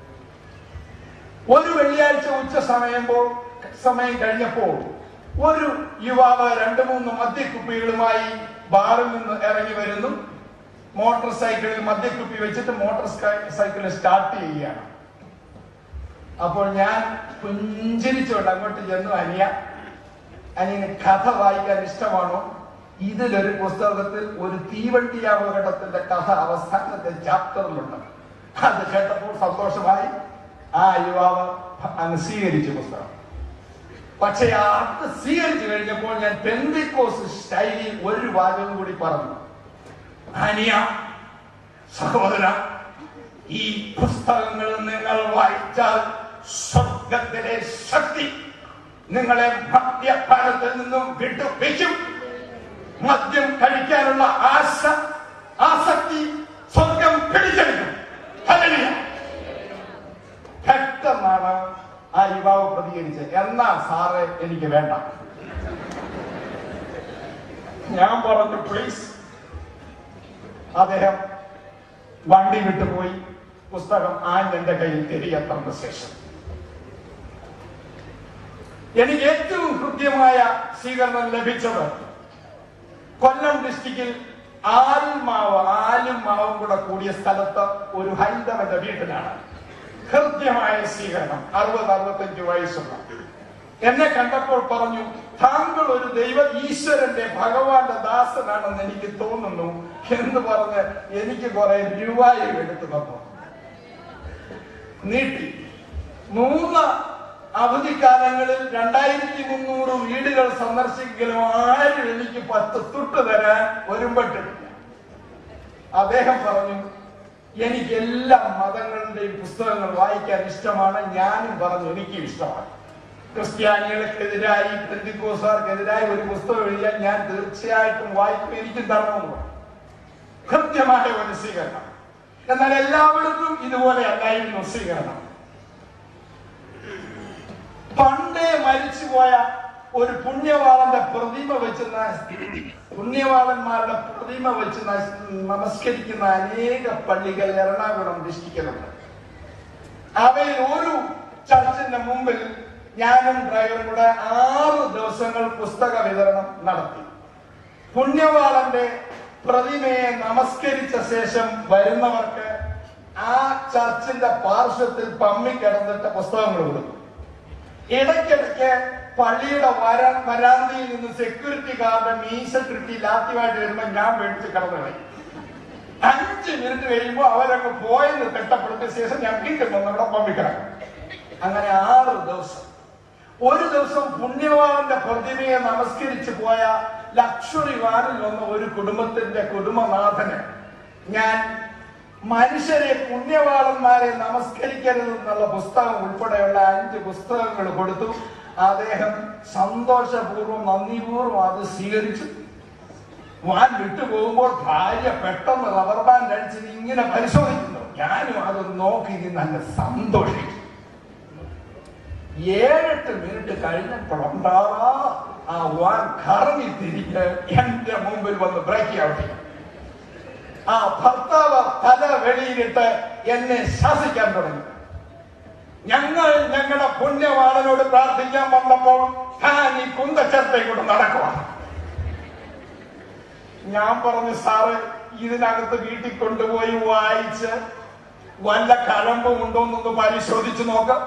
ഒരു വെള്ളിയാഴ്ച ഉച്ച സമയമ്പോൾ സമയം കഴിഞ്ഞപ്പോൾ ഒരു യുവാവ് രണ്ട് മൂന്ന് മദ്യക്കുപ്പികളുമായി ബാറിൽ നിന്ന് ഇറങ്ങി വരുന്നു മോട്ടോർ സൈക്കിളിൽ മദ്യക്കുപ്പി വെച്ചിട്ട് മോട്ടോർ സൈക്കിൾ സ്റ്റാർട്ട് ചെയ്യുകയാണ് അപ്പോൾ ഞാൻ പുഞ്ചിരിച്ചുകൊണ്ട് അങ്ങോട്ട് ചെന്നു അനിയ അനിയന് കഥ വായിക്കാൻ ഇഷ്ടമാണോ ഇതിലൊരു പുസ്തകത്തിൽ ഒരു തീവണ്ടി അപകടത്തിന്റെ കഥ അവസാനത്തെ ചാപ്റ്ററിലുണ്ട് അത് കേട്ടപ്പോൾ സന്തോഷമായി ആ യുവാവ് അങ്ങ് സ്വീകരിച്ചു പുസ്തകം പക്ഷെ ആ അത് സ്വീകരിച്ചു കഴിഞ്ഞപ്പോൾ ഞാൻ പെന്തിക്കോസ് ശൈലിയിൽ ഒരു വാചകം കൂടി പറഞ്ഞു അനിയ സഹോദര ഈ പുസ്തകങ്ങൾ നിങ്ങൾ വായിച്ചാൽ സ്വർഗത്തിലെ ശക്തി നിങ്ങളെ മദ്യപാനത്തിൽ നിന്നും വിട്ടുവെക്കും മദ്യം കഴിക്കാനുള്ള ആശ ആസക്തി സ്വർഗം പിടിച്ചെടുക്കും ഹല്ലേലൂയ. പെട്ടെന്നാണ് ആ യുവാവ് പ്രതികരിച്ചത് എന്നാ സാറേ എനിക്ക് വേണ്ട ഞാൻ പറഞ്ഞു പ്ലീസ് അദ്ദേഹം വണ്ടി വിട്ടുപോയി പുസ്തകം ആൻ എന്റെ കയ്യിൽ തിരികെത്തേണ്ട ശേഷം എനിക്ക് ഏറ്റവും കൃത്യമായ സ്വീകരണം ലഭിച്ചത് കൊല്ലം ഡിസ്ട്രിക്റ്റിൽ ആൽമാവ് ആലും മാവും കൂടെ കൂടിയ സ്ഥലത്ത് ഒരു ഹൈന്ദവന്റെ വീട്ടിലാണ് ഹൃദ്യമായ സ്വീകരണം അറുപത് അറുപത്തഞ്ച് വയസ്സുള്ള എന്നെ കണ്ടപ്പോൾ പറഞ്ഞു താങ്കൾ ഒരു ദൈവ ഈശ്വരന്റെ ഭഗവാന്റെ ദാസനാണെന്ന് എനിക്ക് തോന്നുന്നു എന്ന് പറഞ്ഞ് എനിക്ക് കുറെ രൂപയും എടുത്തു തന്നു നീട്ടി മൂന്ന് അവധിക്കാലങ്ങളിൽ രണ്ടായിരത്തി മുന്നൂറ് വീടുകൾ സന്ദർശിക്കലും ആരും എനിക്ക് പത്ത് തുട്ട് തരാൻ ഒരുമ്പെട്ടിട്ടില്ല അദ്ദേഹം പറഞ്ഞു എനിക്ക് എല്ലാ മതങ്ങളുടെയും പുസ്തകങ്ങൾ വായിക്കാൻ ഇഷ്ടമാണ് ഞാനും പറഞ്ഞു എനിക്കും ഇഷ്ടമാണ് ക്രിസ്ത്യാനികൾക്കെതിരായി പെന്തിക്കോസാർക്കെതിരായി ഒരു പുസ്തകം എഴുതിയാൽ ഞാൻ തീർച്ചയായിട്ടും വായിക്കും എനിക്കും തരണമെന്ന് പറഞ്ഞു കൃത്യമായ ഒരു സ്വീകരണം എന്നാൽ എല്ലാവർക്കും ഇതുപോലെ അല്ലായിരുന്നു സ്വീകരണം പണ്ടേ മരിച്ചുപോയ ഒരു പുണ്യവാളന്റെ പ്രതിമ വെച്ച് ന- പുണ്യവാളന്മാരുടെ പ്രതിമ വെച്ച് ന- നമസ്കരിക്കുന്ന അനേക പള്ളികൾ എറണാകുളം ഡിസ്ട്രിക്റ്റിലുണ്ട് അവയിൽ ഒരു ചർച്ചിന്റെ മുമ്പിൽ ഞാനും ഡ്രൈവറും കൂടെ ആറ് ദിവസങ്ങൾ പുസ്തക വിതരണം നടത്തി പുണ്യവാളന്റെ പ്രതിമയെ നമസ്കരിച്ച ശേഷം വരുന്നവർക്ക് ആ ചർച്ചിന്റെ പാർശ്വത്തിൽ പമ്മി കിടന്നിട്ട് പുസ്തകങ്ങൾ കൊടുക്കും ഇടയ്ക്കിടയ്ക്ക് പള്ളിയുടെ വര വരാന്തയിൽ നിന്ന് സെക്യൂരിറ്റി ഗാർഡ് മീശ കിട്ടി ലാത്തിയുമായിട്ട് വരുമ്പോ ഞാൻ പേടിച്ച് കടന്നു കളയും അഞ്ച് മിനിറ്റ് കഴിയുമ്പോൾ അവരങ്ങ് പോയെന്ന് തിട്ടപ്പെടുത്തിയ ശേഷം ഞാൻ വീണ്ടും വന്ന് അവിടെ പമ്പിക്കിടക്കും അങ്ങനെ ആറ് ദിവസം ഒരു ദിവസം പുണ്യവാളന്റെ പ്രതിമയെ നമസ്കരിച്ചു പോയ ലക്ഷറി വാനിൽ വന്ന ഒരു കുടുംബത്തിന്റെ കുടുംബനാഥന് ഞാൻ മനുഷ്യരെ പുണ്യവാളന്മാരെ നമസ്കരിക്കരുത് എന്നുള്ള പുസ്തകം ഉൾപ്പെടെയുള്ള അഞ്ച് പുസ്തകങ്ങൾ കൊടുത്തു അദ്ദേഹം സന്തോഷപൂർവ്വം നന്ദിപൂർവ്വം അത് സ്വീകരിച്ചു വാൻ വിട്ടുപോകുമ്പോൾ ഭാര്യ പെട്ടെന്ന് റബ്ബർ ബാൻഡ് അടിച്ച് ഇങ്ങനെ പരിശോധിക്കുന്നു ഞാനും അത് നോക്കി നല്ല സന്തോഷിച്ചു ഏഴെട്ട് മിനിറ്റ് കഴിഞ്ഞപ്പോഴുണ്ടാവാ ആ വാൻ കറങ്ങി തിരിഞ്ഞ് എന്റെ മുമ്പിൽ വന്ന് ബ്രേക്ക് ഔട്ട് ചെയ്യും ആ ഭർത്താവ് തല വെളിയിലിട്ട് എന്നെ ശാസിക്കാൻ തുടങ്ങി ഞങ്ങൾ ഞങ്ങളുടെ പുണ്യവാളനോട് പ്രാർത്ഥിക്കാൻ വന്നപ്പോൾ താൻ ഈ കുന്തച്ചേർത്തേ കൊണ്ട് നടക്കുവാണ് ഞാൻ പറഞ്ഞു സാറ് ഇതിനകത്ത് വീട്ടിൽ കൊണ്ടുപോയി വായിച്ച് വല്ല കഴമ്പും ഉണ്ടോന്നൊന്ന് പരിശോധിച്ചു നോക്കാം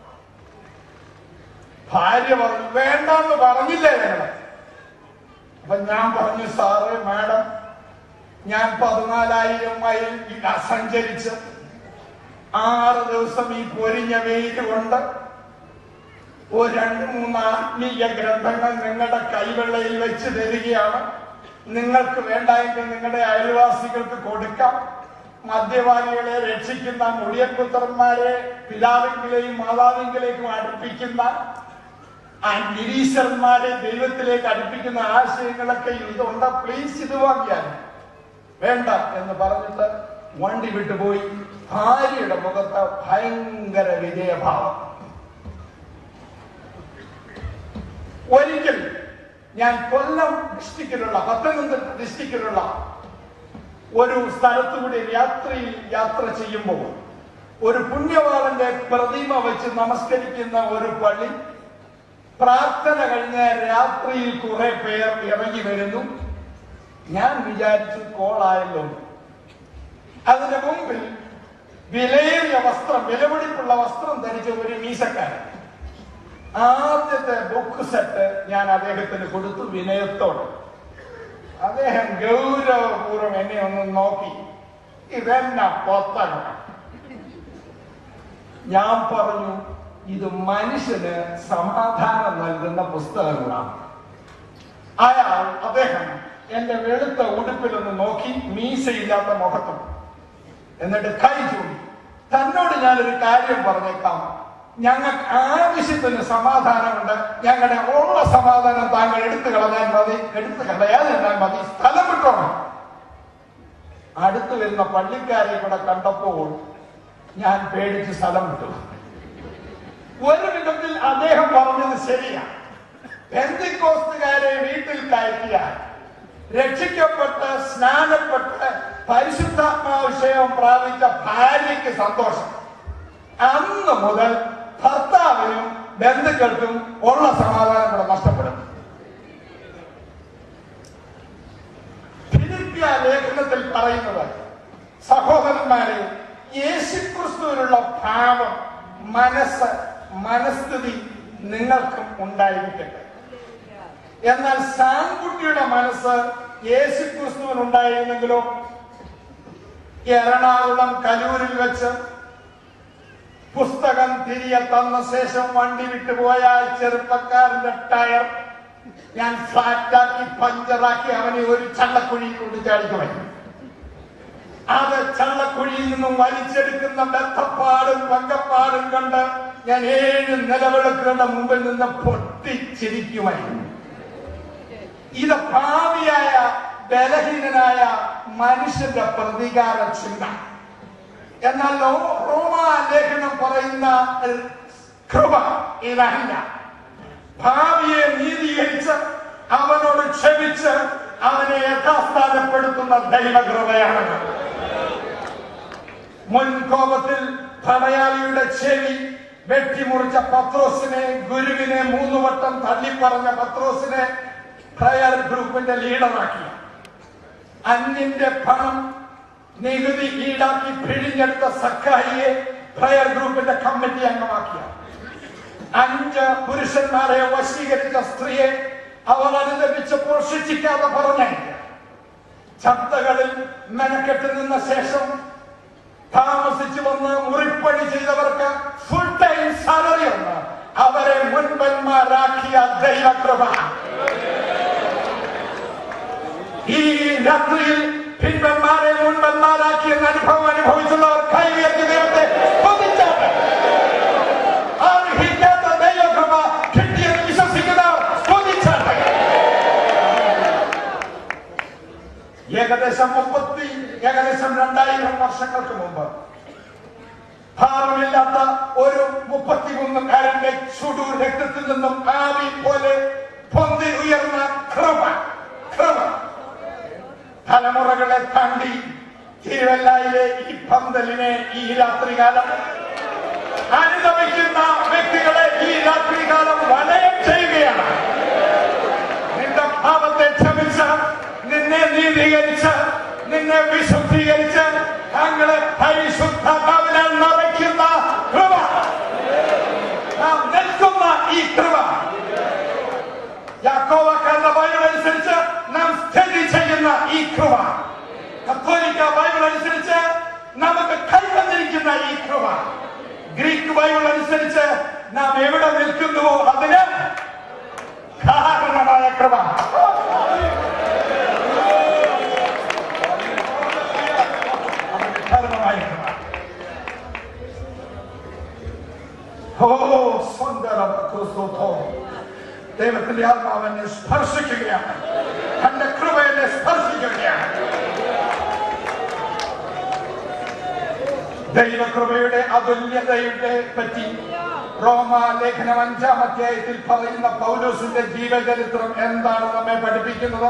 ഭാര്യ പറഞ്ഞു വേണ്ടെന്ന് പറഞ്ഞില്ലേ ഞങ്ങള് അപ്പൊ ഞാൻ പറഞ്ഞു സാറ് മാഡം ഞാൻ പതിനാലായിരം മൈൽ ഇ- സഞ്ചരിച്ച് ആറ് ദിവസം ഈ പൊരിഞ്ഞ വെയിൽ കൊണ്ട് ഒരു രണ്ട് മൂന്ന് ആത്മീയ ഗ്രന്ഥങ്ങൾ നിങ്ങളുടെ കൈവെള്ളയിൽ വെച്ച് തരികയാണ് നിങ്ങൾക്ക് വേണ്ടായെങ്കിൽ നിങ്ങളുടെ അയൽവാസികൾക്ക് കൊടുക്കാം മദ്യപാനികളെ രക്ഷിക്കുന്ന മുടിയപുത്രന്മാരെ പിതാവിങ്കിലേക്കും മാതാവിങ്കിലേക്കും അടുപ്പിക്കുന്ന ആ നിരീശ്വരന്മാരെ ദൈവത്തിലേക്ക് അടുപ്പിക്കുന്ന ആശയങ്ങളൊക്കെ ഇതുണ്ട് പ്ലീസ് ഇത് വാങ്ങിയാൽ വേണ്ട എന്ന് പറഞ്ഞിട്ട് വണ്ടി വിട്ടുപോയി ഭാര്യയുടെ മുഖത്ത് ഭയങ്കര വിജയഭാവം ഒരിക്കൽ ഞാൻ കൊല്ലം ഡിസ്ട്രിക്റ്റിലുള്ള പത്തനംതിട്ട ഡിസ്ട്രിക്റ്റിലുള്ള ഒരു സ്ഥലത്തുകൂടി രാത്രിയിൽ യാത്ര ചെയ്യുമ്പോൾ ഒരു പുണ്യവാളന്റെ പ്രതിമ വെച്ച് നമസ്കരിക്കുന്ന ഒരു പള്ളി പ്രാർത്ഥന കഴിഞ്ഞ രാത്രിയിൽ കുറെ പേർ ഇറങ്ങി വരുന്നു ഞാൻ വിചാരിച്ചു കോളായല്ലോ എന്ന്. അതിന്റെ മുമ്പിൽ വിലയേറിയ വസ്ത്രം വിലപിടിപ്പുള്ള വസ്ത്രം ധരിച്ച ഒരു മീശക്കാരൻ ആദ്യത്തെ ബുക്ക് സെറ്റ് ഞാൻ അദ്ദേഹത്തിന് കൊടുത്തു വിനയത്തോടെ അദ്ദേഹം ഗൗരവപൂർവ്വം എന്നെ ഒന്ന് നോക്കി ഇതെന്നാ പൊത്തണം ഞാൻ പറഞ്ഞു ഇത് മനുഷ്യന് സമാധാനം നൽകുന്ന പുസ്തകങ്ങളാണ് അയാൾ അദ്ദേഹം എന്റെ വെളുത്ത ഉടുപ്പിലൊന്ന് നോക്കി മീശയില്ലാത്ത മുഖത്തും എന്നിട്ട് കൈ ചൂണ്ടി തന്നോട് ഞാനൊരു കാര്യം പറഞ്ഞേക്കാം ഞങ്ങൾക്ക് ആവശ്യത്തിന് സമാധാനമുണ്ട് ഞങ്ങളുടെ ഉള്ള സമാധാനം താങ്കൾ എടുത്തു കളഞ്ഞാൽ മതി എടുത്തു കളയാതിരുന്നാൽ മതി സ്ഥലം വിട്ടോണം അടുത്ത് വരുന്ന പള്ളിക്കാരെ കൂടെ കണ്ടപ്പോൾ ഞാൻ പേടിച്ച് സ്ഥലം വിട്ടു ഒരു വിധത്തിൽ അദ്ദേഹം പറഞ്ഞത് ശരിയാണ് ബന്ധുക്കോസ്തുകാരെ വീട്ടിൽ കയറ്റിയാൽ രക്ഷിക്കപ്പെട്ട് സ്നാനപ്പെട്ട് പരിശുദ്ധാത്മാവിഷയം പ്രാപിച്ച ഭാര്യയ്ക്ക് സന്തോഷം അന്ന് മുതൽ ഭർത്താവിനും ബന്ധുക്കൾക്കും ഉള്ള സമാധാനം കൂടെ നഷ്ടപ്പെടും ഫിലിപ്പിയ ലേഖനത്തിൽ പറയുന്നത് സഹോദരന്മാരെ യേശുക്രിസ്തുവിനുള്ള ഭാവം മനസ്സ് മനസ്ഥിതി നിങ്ങൾക്കും ഉണ്ടായിരിക്കട്ടെ എന്നാൽ സാൻകുട്ടിയുടെ മനസ്സ് യേശുക്രിസ്തുവിന് ഉണ്ടായിരുന്നെങ്കിലോ എറണാകുളം കലൂരിൽ വെച്ച് പുസ്തകം തിരികെ തന്ന ശേഷം വണ്ടി വിട്ടുപോയ ആ ചെറുപ്പക്കാരന്റെ ടയർ ഞാൻ ഫ്ലാറ്റാക്കി പഞ്ചറാക്കി അവനെ ഒരു ചള്ളക്കുഴിയിൽ കൊണ്ട് ചാടിക്കുമായിരുന്നു അത് ചള്ളക്കുഴിയിൽ നിന്നും വലിച്ചെടുക്കുന്ന ബന്ധപ്പാടും പങ്കപ്പാടും കണ്ട് ഞാൻ ഏഴ് നിലവിളക്കുകളുടെ മുമ്പിൽ നിന്ന് പൊട്ടിച്ചിരിക്കുമായിരുന്നു ഇത് ഭാവിയായ ബലഹീനനായ മനുഷ്യന്റെ പ്രതികാര ചിന്ത എന്നാൽ ലോ- റോമാ ലേഖനം പറയുന്ന കൃപ ഇതല്ല ഭാവിയെ നീതീകരിച്ച് അവനോട് ക്ഷമിച്ച് അവനെ യഥാസ്ഥാനപ്പെടുത്തുന്ന ദൈവകൃപയാണത് മുൻകോപത്തിൽ പടയാളിയുടെ ചെവി വെട്ടിമുറിച്ച പത്രോസിനെ ഗുരുവിനെ മൂന്ന് വട്ടം തള്ളിപ്പറഞ്ഞ പത്രോസിനെ പ്രയർ ഗ്രൂപ്പിന്റെ ലീഡറാക്കി അന്യന്റെ പണം നികുതി ഈടാക്കി പിഴിഞ്ഞെടുത്ത സക്കായിയെ പ്രയർ ഗ്രൂപ്പിന്റെ കമ്മിറ്റി അംഗമാക്കിയ അഞ്ച് പുരുഷന്മാരെ വശീകരിച്ച സ്ത്രീയെ അവർ അനുദപിച്ചപ്പോൾ ശിക്ഷിക്കാതെ പറഞ്ഞയക്കുക ചന്തകളിൽ മെനക്കെട്ട് നിന്ന ശേഷം താമസിച്ചു വന്ന് മുറിപ്പണി ചെയ്തവർക്ക് ഫുൾ ടൈം സാലറി ഉണ്ട് അവരെ മുൻപന്മാരാക്കിയ ദൈവകൃപ ഈ രാത്രിയിൽ പിൻപന്മാരെ മുൻപന്മാരാക്കിയ അനുഭവം അനുഭവിച്ചുള്ളവർ കൈ ഉയർത്തി ദൈവത്തെ സ്തുതിച്ചാട്ടെ. അർഹിക്കാത്ത ദൈവകൃപ കിട്ടിയെന്ന് വിശ്വസിക്കുന്നവർ സ്തുതിച്ചാട്ടെ. ഏകദേശം മുപ്പത്തി ഏകദേശം രണ്ടായിരം വർഷങ്ങൾക്ക് മുമ്പ് ഭാരമില്ലാത്ത ഒരു മുപ്പത്തിമൂന്നുകാരന്റെ ചുടു രക്തത്തിൽ നിന്നും ആവി പോലെ പൊന്തി ഉയർന്ന കൃപ കൃപ തലമുറകളെ താണ്ടി തിരുവല്ലായിലെ ഈ പന്തലിനെ ഈ രാത്രികാലം അനുഗമിക്കുന്ന വ്യക്തികളെ ഈ രാത്രികാലം വലയം ചെയ്യുകയാണ് നിന്റെ പാപത്തെ ക്ഷമിച്ച് നിന്നെ നീതീകരിച്ച് നിന്നെ വിശുദ്ധീകരിച്ച് തങ്ങളെ പരിശുദ്ധാത്മാവിനാൽ നിറയ്ക്കുന്ന കൃപ നാം നിൽക്കുന്ന ഈ കൃപ യാക്കോവക്കാരുടെ ബൈബിൾ അനുസരിച്ച് നാം സ്ഥിതി ചെയ്യുന്ന ഈ കൃപ കത്തോലിക്ക ബൈബിൾ അനുസരിച്ച് നമുക്ക് കൈവന്നിരിക്കുന്ന ഈ കൃപ ഗ്രീക്ക് ബൈബിൾ അനുസരിച്ച് നാം എവിടെ നിൽക്കുന്നുവോ അതിന് കാരണമായ കൃപ അതിന് കാരണമായ കൃപ ഓ സുന്ദര ക്രിസ്തുതോ ദൈവത്തിന്റെ ആത്മാവ് എന്നെ സ്പർശിക്കുകയാണ് തന്റെ കൃപ എന്നെ സ്പർശിക്കുകയാണ് ദൈവകൃപയുടെ അതുല്യതയുടെ പറ്റി റോമ ലേഖനം അഞ്ചാം അധ്യായത്തിൽ പറയുന്ന പൗലോസിന്റെ ജീവചരിത്രം എന്താണ് നമ്മെ പഠിപ്പിക്കുന്നത്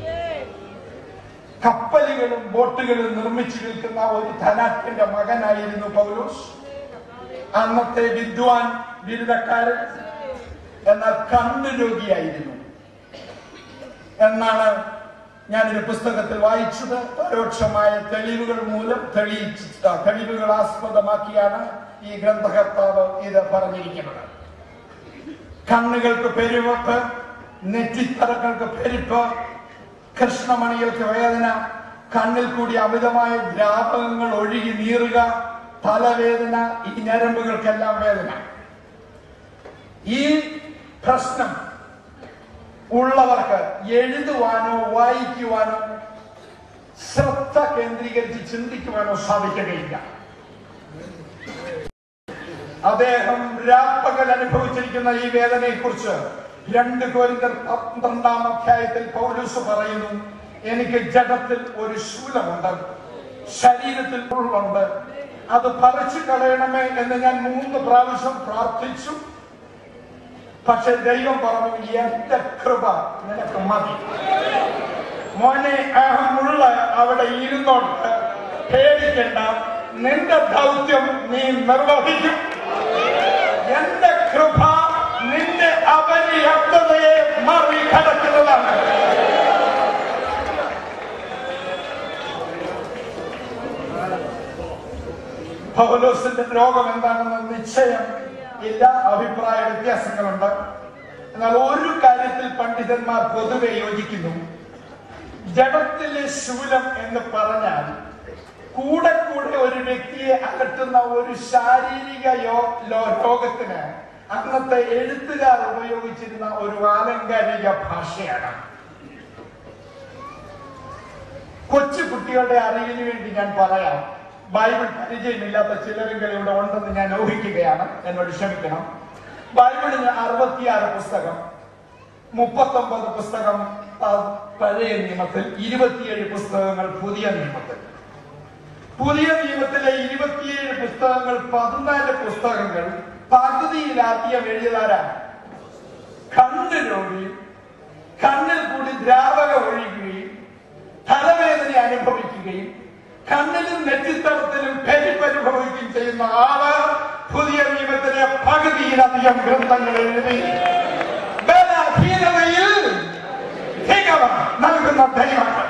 കപ്പലുകളും ബോട്ടുകളും നിർമ്മിച്ചു നിൽക്കുന്ന ഒരു ധനാഠ്യന്റെ മകനായിരുന്നു പൗലോസ് അന്നത്തെ വിദ്വാൻ ബിരുദക്കാരൻ എന്നാൽ കണ്ണു രോഗിയായിരുന്നു എന്നാണ് ഞാൻ ഒരു പുസ്തകത്തിൽ വായിച്ചത് പരോക്ഷമായ തെളിവുകൾ മൂലം തെളിയിച്ച തെളിവുകൾ ആസ്പദമാക്കിയാണ് ഈ ഗ്രന്ഥകർത്താവ് ഇത് പറഞ്ഞിരിക്കുന്നത് കണ്ണുകൾക്ക് പെരുവപ്പ് നെറ്റിത്തറകൾക്ക് പെരുപ്പ് കൃഷ്ണമണികൾക്ക് വേദന കണ്ണിൽ കൂടി അമിതമായ ദ്രാവകങ്ങൾ ഒഴുകി നീറുക തലവേദന ഈ ഞരമ്പുകൾക്കെല്ലാം വേദന ഈ പ്രശ്നം ഉള്ളവർക്ക് എഴുതുവാനോ വായിക്കുവാനോ ശ്രദ്ധ കേന്ദ്രീകരിച്ച് ചിന്തിക്കുവാനോ സാധിക്കുകയില്ല അദ്ദേഹം രാപ്പകൽ അനുഭവിച്ചിരിക്കുന്ന ഈ വേദനയെ കുറിച്ച് രണ്ട് കോരിന്തർ പന്ത്രണ്ടാം അധ്യായത്തിൽ പൗലൂസ് പറയുന്നു എനിക്ക് ജഡത്തിൽ ഒരു ശൂലമുണ്ട് ശരീരത്തിൽ ഉള്ളുണ്ട് അത് പറിച്ചു കളയണമേ എന്ന് ഞാൻ മൂന്ന് പ്രാവശ്യം പ്രാർത്ഥിച്ചു പക്ഷെ ദൈവം പറഞ്ഞു എന്റെ കൃപ നിനക്ക് മതി മോനെ ആ മുള്ള അവിടെ ഇരുന്നോട്ട് പേടിക്കണ്ട നിന്റെ ദൗത്യം നീ നിർവഹിക്കും എന്റെ കൃപ നിന്റെ അപര്യാപ്തതയെ മറികടക്കുന്നതാണ് പൗലോസിന്റെ രോഗം എന്താണെന്ന് നിശ്ചയം ഇല്ല അഭിപ്രായ വ്യത്യാസങ്ങളുണ്ട് എന്നാൽ ഒരു കാര്യത്തിൽ പണ്ഡിതന്മാർ പൊതുവെ യോജിക്കുന്നു ജഡത്തിലെ ശൂലം എന്ന് പറഞ്ഞാൽ കൂടെ കൂടെ ഒരു വ്യക്തിയെ അകറ്റുന്ന ഒരു ശാരീരിക യോ- ലോ- രോഗത്തിന് അന്നത്തെ എഴുത്തുകാർ ഉപയോഗിച്ചിരുന്ന ഒരു ആലങ്കാരിക ഭാഷയാണ് കൊച്ചു കുട്ടികളുടെ അറിവിന് വേണ്ടി ഞാൻ പറയാം ബൈബിൾ പരിചയമില്ലാത്ത ചിലരെങ്കിലും ഇവിടെ ഉണ്ടെന്ന് ഞാൻ ഊഹിക്കുകയാണ് എന്നോട് ക്ഷമിക്കണം ബൈബിളിന് അറുപത്തിയാറ് പുസ്തകം മുപ്പത്തൊമ്പത് പുസ്തകം ആ, പഴയ നിയമത്തിൽ ഇരുപത്തിയേഴ് പുസ്തകങ്ങൾ പുതിയ നിയമത്തിൽ പുതിയ നിയമത്തിലെ ഇരുപത്തിയേഴ് പുസ്തകങ്ങൾ പതിനാല് പുസ്തകങ്ങൾ പകുതിയിലാദ്യം എഴുതിയതാരാണ് കണ്ണ് രോഗി കണ്ണിൽ കൂടി ദ്രാവകം ഒഴുകുകയും തലവേദന അനുഭവിക്കുകയും കണ്ണിലും നെറ്റിത്തടത്തിലും പെരിപ്പനുഭവിക്കുകയും ചെയ്യുന്ന ആള് പുതിയ നിയമത്തിലെ പകുതിയിലധികം ഗ്രന്ഥങ്ങൾ എഴുതി ബലഹീനതയിൽ തികവ നൽകുന്ന ദൈവമാണ്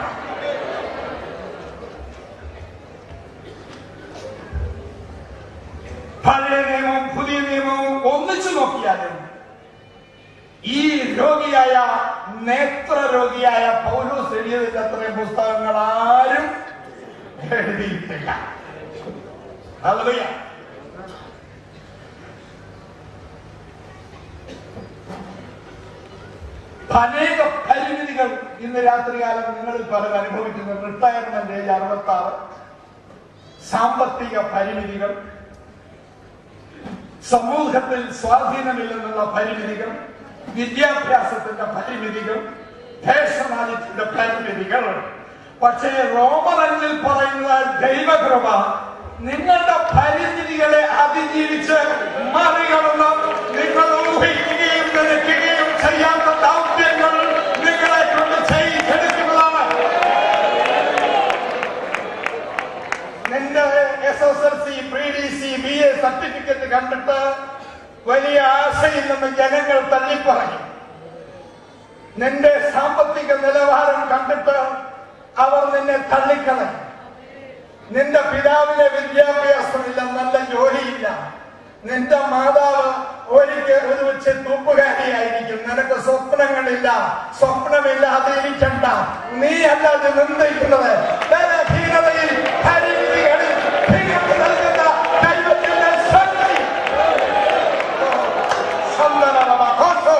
പഴയ നിയമവും പുതിയ നിയമവും ഒന്നിച്ചു നോക്കിയാലും ഈ രോഗിയായ നേത്ര രോഗിയായ പൗലോസ് എഴുതിയതിന്റെ അത്രയും പുസ്തകങ്ങൾ ആരും എഴുതിയിട്ടില്ല ഹല്ലേലൂയ. അനേക പരിമിതികൾ ഇന്ന് രാത്രികാലം നിങ്ങളിൽ പലരും അനുഭവിക്കുന്നു റിട്ടയർമെന്റ് ഏജ് അറുപത്തി ആറ് സാമ്പത്തിക പരിമിതികൾ സമൂഹത്തിൽ സ്വാധീനമില്ലെന്നുള്ള പരിമിതികൾ വിദ്യാഭ്യാസത്തിന്റെ പരിമിതികൾ പേഴ്സണാലിറ്റിയുടെ പരിമിതികൾ പക്ഷേ റോമറഞ്ചിൽ പറയുന്ന ദൈവകൃപ നിങ്ങളുടെ പരിമിതികളെ അതിജീവിച്ച് മറികടന്ന് നിങ്ങൾ ഊഹിക്കുകയും നിലയ്ക്കുകയും ചെയ്യാത്ത ദൗത്യങ്ങൾ നിങ്ങളെ കൊണ്ട് ചെയ്തെടുക്കുന്നതാണ് നിന്റെ S S L C pre D C B A certificate കണ്ടിട്ട് വലിയ ആശയില്ലെന്ന് ജനങ്ങൾ തള്ളിപ്പറയും നിന്റെ സാമ്പത്തിക നിലവാരം കണ്ടിട്ട് അവർ നിന്നെ തള്ളിക്കളയും നിന്റെ പിതാവിന് വിദ്യാഭ്യാസമില്ല നല്ല ജോലിയില്ല നിന്റെ മാതാവ് ഒരിക്കൽ ഒരു വെച്ച് തൂപ്പുകാരിയായിരിക്കും നിനക്ക് സ്വപ്നങ്ങളില്ല സ്വപ്നമില്ലാതെ ഇരിക്കണ്ട നീ അല്ലാതെ നിന്ദിക്കുന്നത് ബലഹീനതയിൽ പരിമിതികളിൽ നിങ്ങൾക്ക് നൽകുന്ന ദൈവത്തിന്റെ ശക്തി സന്തനമ കോട്ടോ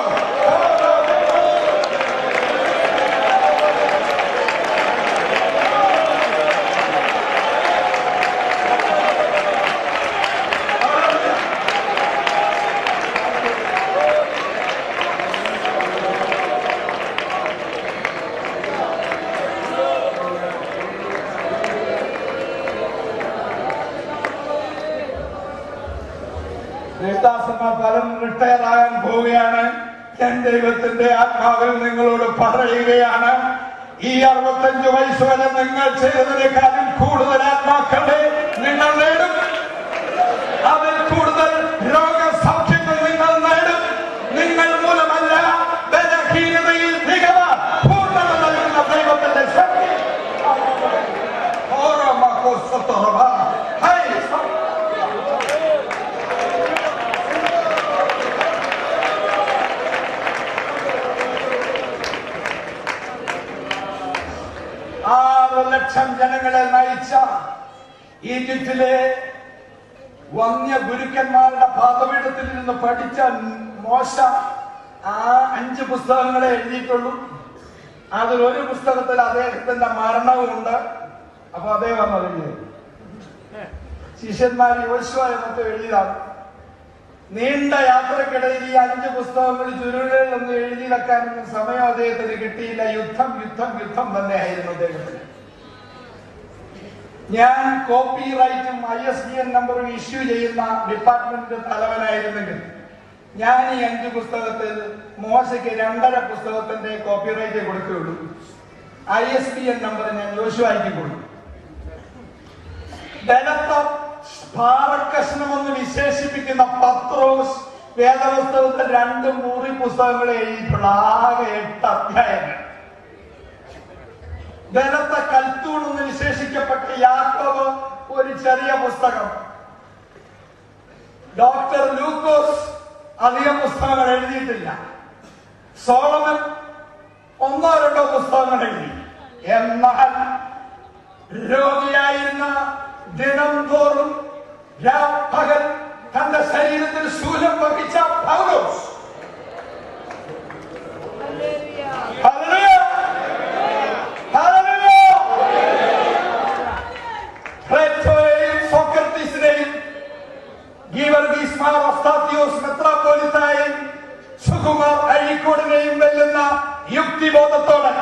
ദേവദാസന്മാർ പലരും റിട്ടയർ ആകാൻ പോവുകയാണ് ഞാൻ ദൈവത്തിന്റെ ആത്മാവിൽ നിങ്ങളോട് പറയുകയാണ് ഈ അറുപത്തഞ്ച് വയസ്സ് വരെ നിങ്ങൾ ചെയ്തതിനേക്കാളും കൂടുതൽ ആത്മാക്കളെ നിങ്ങൾ നേടും അതിൽ കൂടുതൽ രോഗസൗഖ്യങ്ങൾ നിങ്ങൾ നേടും നിങ്ങൾ മൂലമല്ല ബലഹീനതയിൽ മികവ പൂർണ്ണത നൽകുന്ന ദൈവത്തിന്റെ ശക്തി ഓരോ മക്കോ സ്വത്തുറവ ഹൈ ആറ് ലക്ഷം ജനങ്ങളെ നയിച്ച ഈജിപ്തിലെ വന്യ ഗുരുക്കന്മാരുടെ പാതപീഠത്തിൽ നിന്ന് പഠിച്ച മോശ ആ അഞ്ച് പുസ്തകങ്ങളെ എഴുതിയിട്ടുള്ളൂ അതിൽ ഒരു പുസ്തകത്തിൽ അദ്ദേഹത്തിന്റെ മരണവുമുണ്ട് അപ്പൊ അദ്ദേഹം വന്നതിന് ശിഷ്യന്മാർ യോശുവ എന്നൊക്കെ എഴുതിയതാണ് നീണ്ട യാത്രക്കിടയിൽ ഈ അഞ്ച് പുസ്തകങ്ങൾ ചുരുളുകളിലൊന്നും എഴുതി വെക്കാനൊന്നും സമയം അദ്ദേഹത്തിന് കിട്ടിയില്ല യുദ്ധം യുദ്ധം യുദ്ധം തന്നെയായിരുന്നു അദ്ദേഹത്തിന് ഞാൻ കോപ്പി റൈറ്റും ഐ എസ് ഡി എൻ നമ്പറും ഇഷ്യൂ ചെയ്യുന്ന ഡിപ്പാർട്ട്മെന്റ് തലവനായിരുന്നെങ്കിൽ ഞാൻ ഈ അഞ്ച് പുസ്തകത്തിൽ മോശയ്ക്ക് രണ്ടര പുസ്തകത്തിന്റെ കോപ്പിറൈറ്റ് കൊടുക്കുകയുള്ളൂ I S D N number ഞാൻ യോശുവായിക്ക് കൊടുക്കും ബലത്ത പാറക്കഷ്ണമെന്ന് വിശേഷിപ്പിക്കുന്ന പത്രോസ് വേദപുസ്തകത്തിൽ രണ്ട് മൂറി പുസ്തകങ്ങൾ എഴുതിയിട്ടുള്ള ആകെ എട്ട് അധ്യായങ്ങൾ ബലത്ത കൽത്തൂൺ എന്ന് വിശേഷിക്കപ്പെട്ട യാക്കോബ് ഒരു ചെറിയ പുസ്തകം ഡോക്ടർ ലൂക്കോസ് അധികം പുസ്തകങ്ങൾ എഴുതിയിട്ടില്ല സോളമൻ ഒന്നോ രണ്ടോ പുസ്തകങ്ങൾ എഴുതി എന്നാൽ രോഗിയായിരുന്ന ദിനം തോറും പകൽ തന്റെ ശരീരത്തിൽ ശൂലം വഹിച്ച പൗലോസ് Hallelujah! Hallelujah! പ്ലേറ്റോയെയും സോക്രട്ടീസിനെയും ഗീവർഗീസ് മാർ ഒസ്താത്തിയോസ് മെത്രാപ്പോലിത്തായെയും സുകുമാർ അഴീക്കോടിനെയും വെല്ലുന്ന യുക്തിബോധത്തോടെ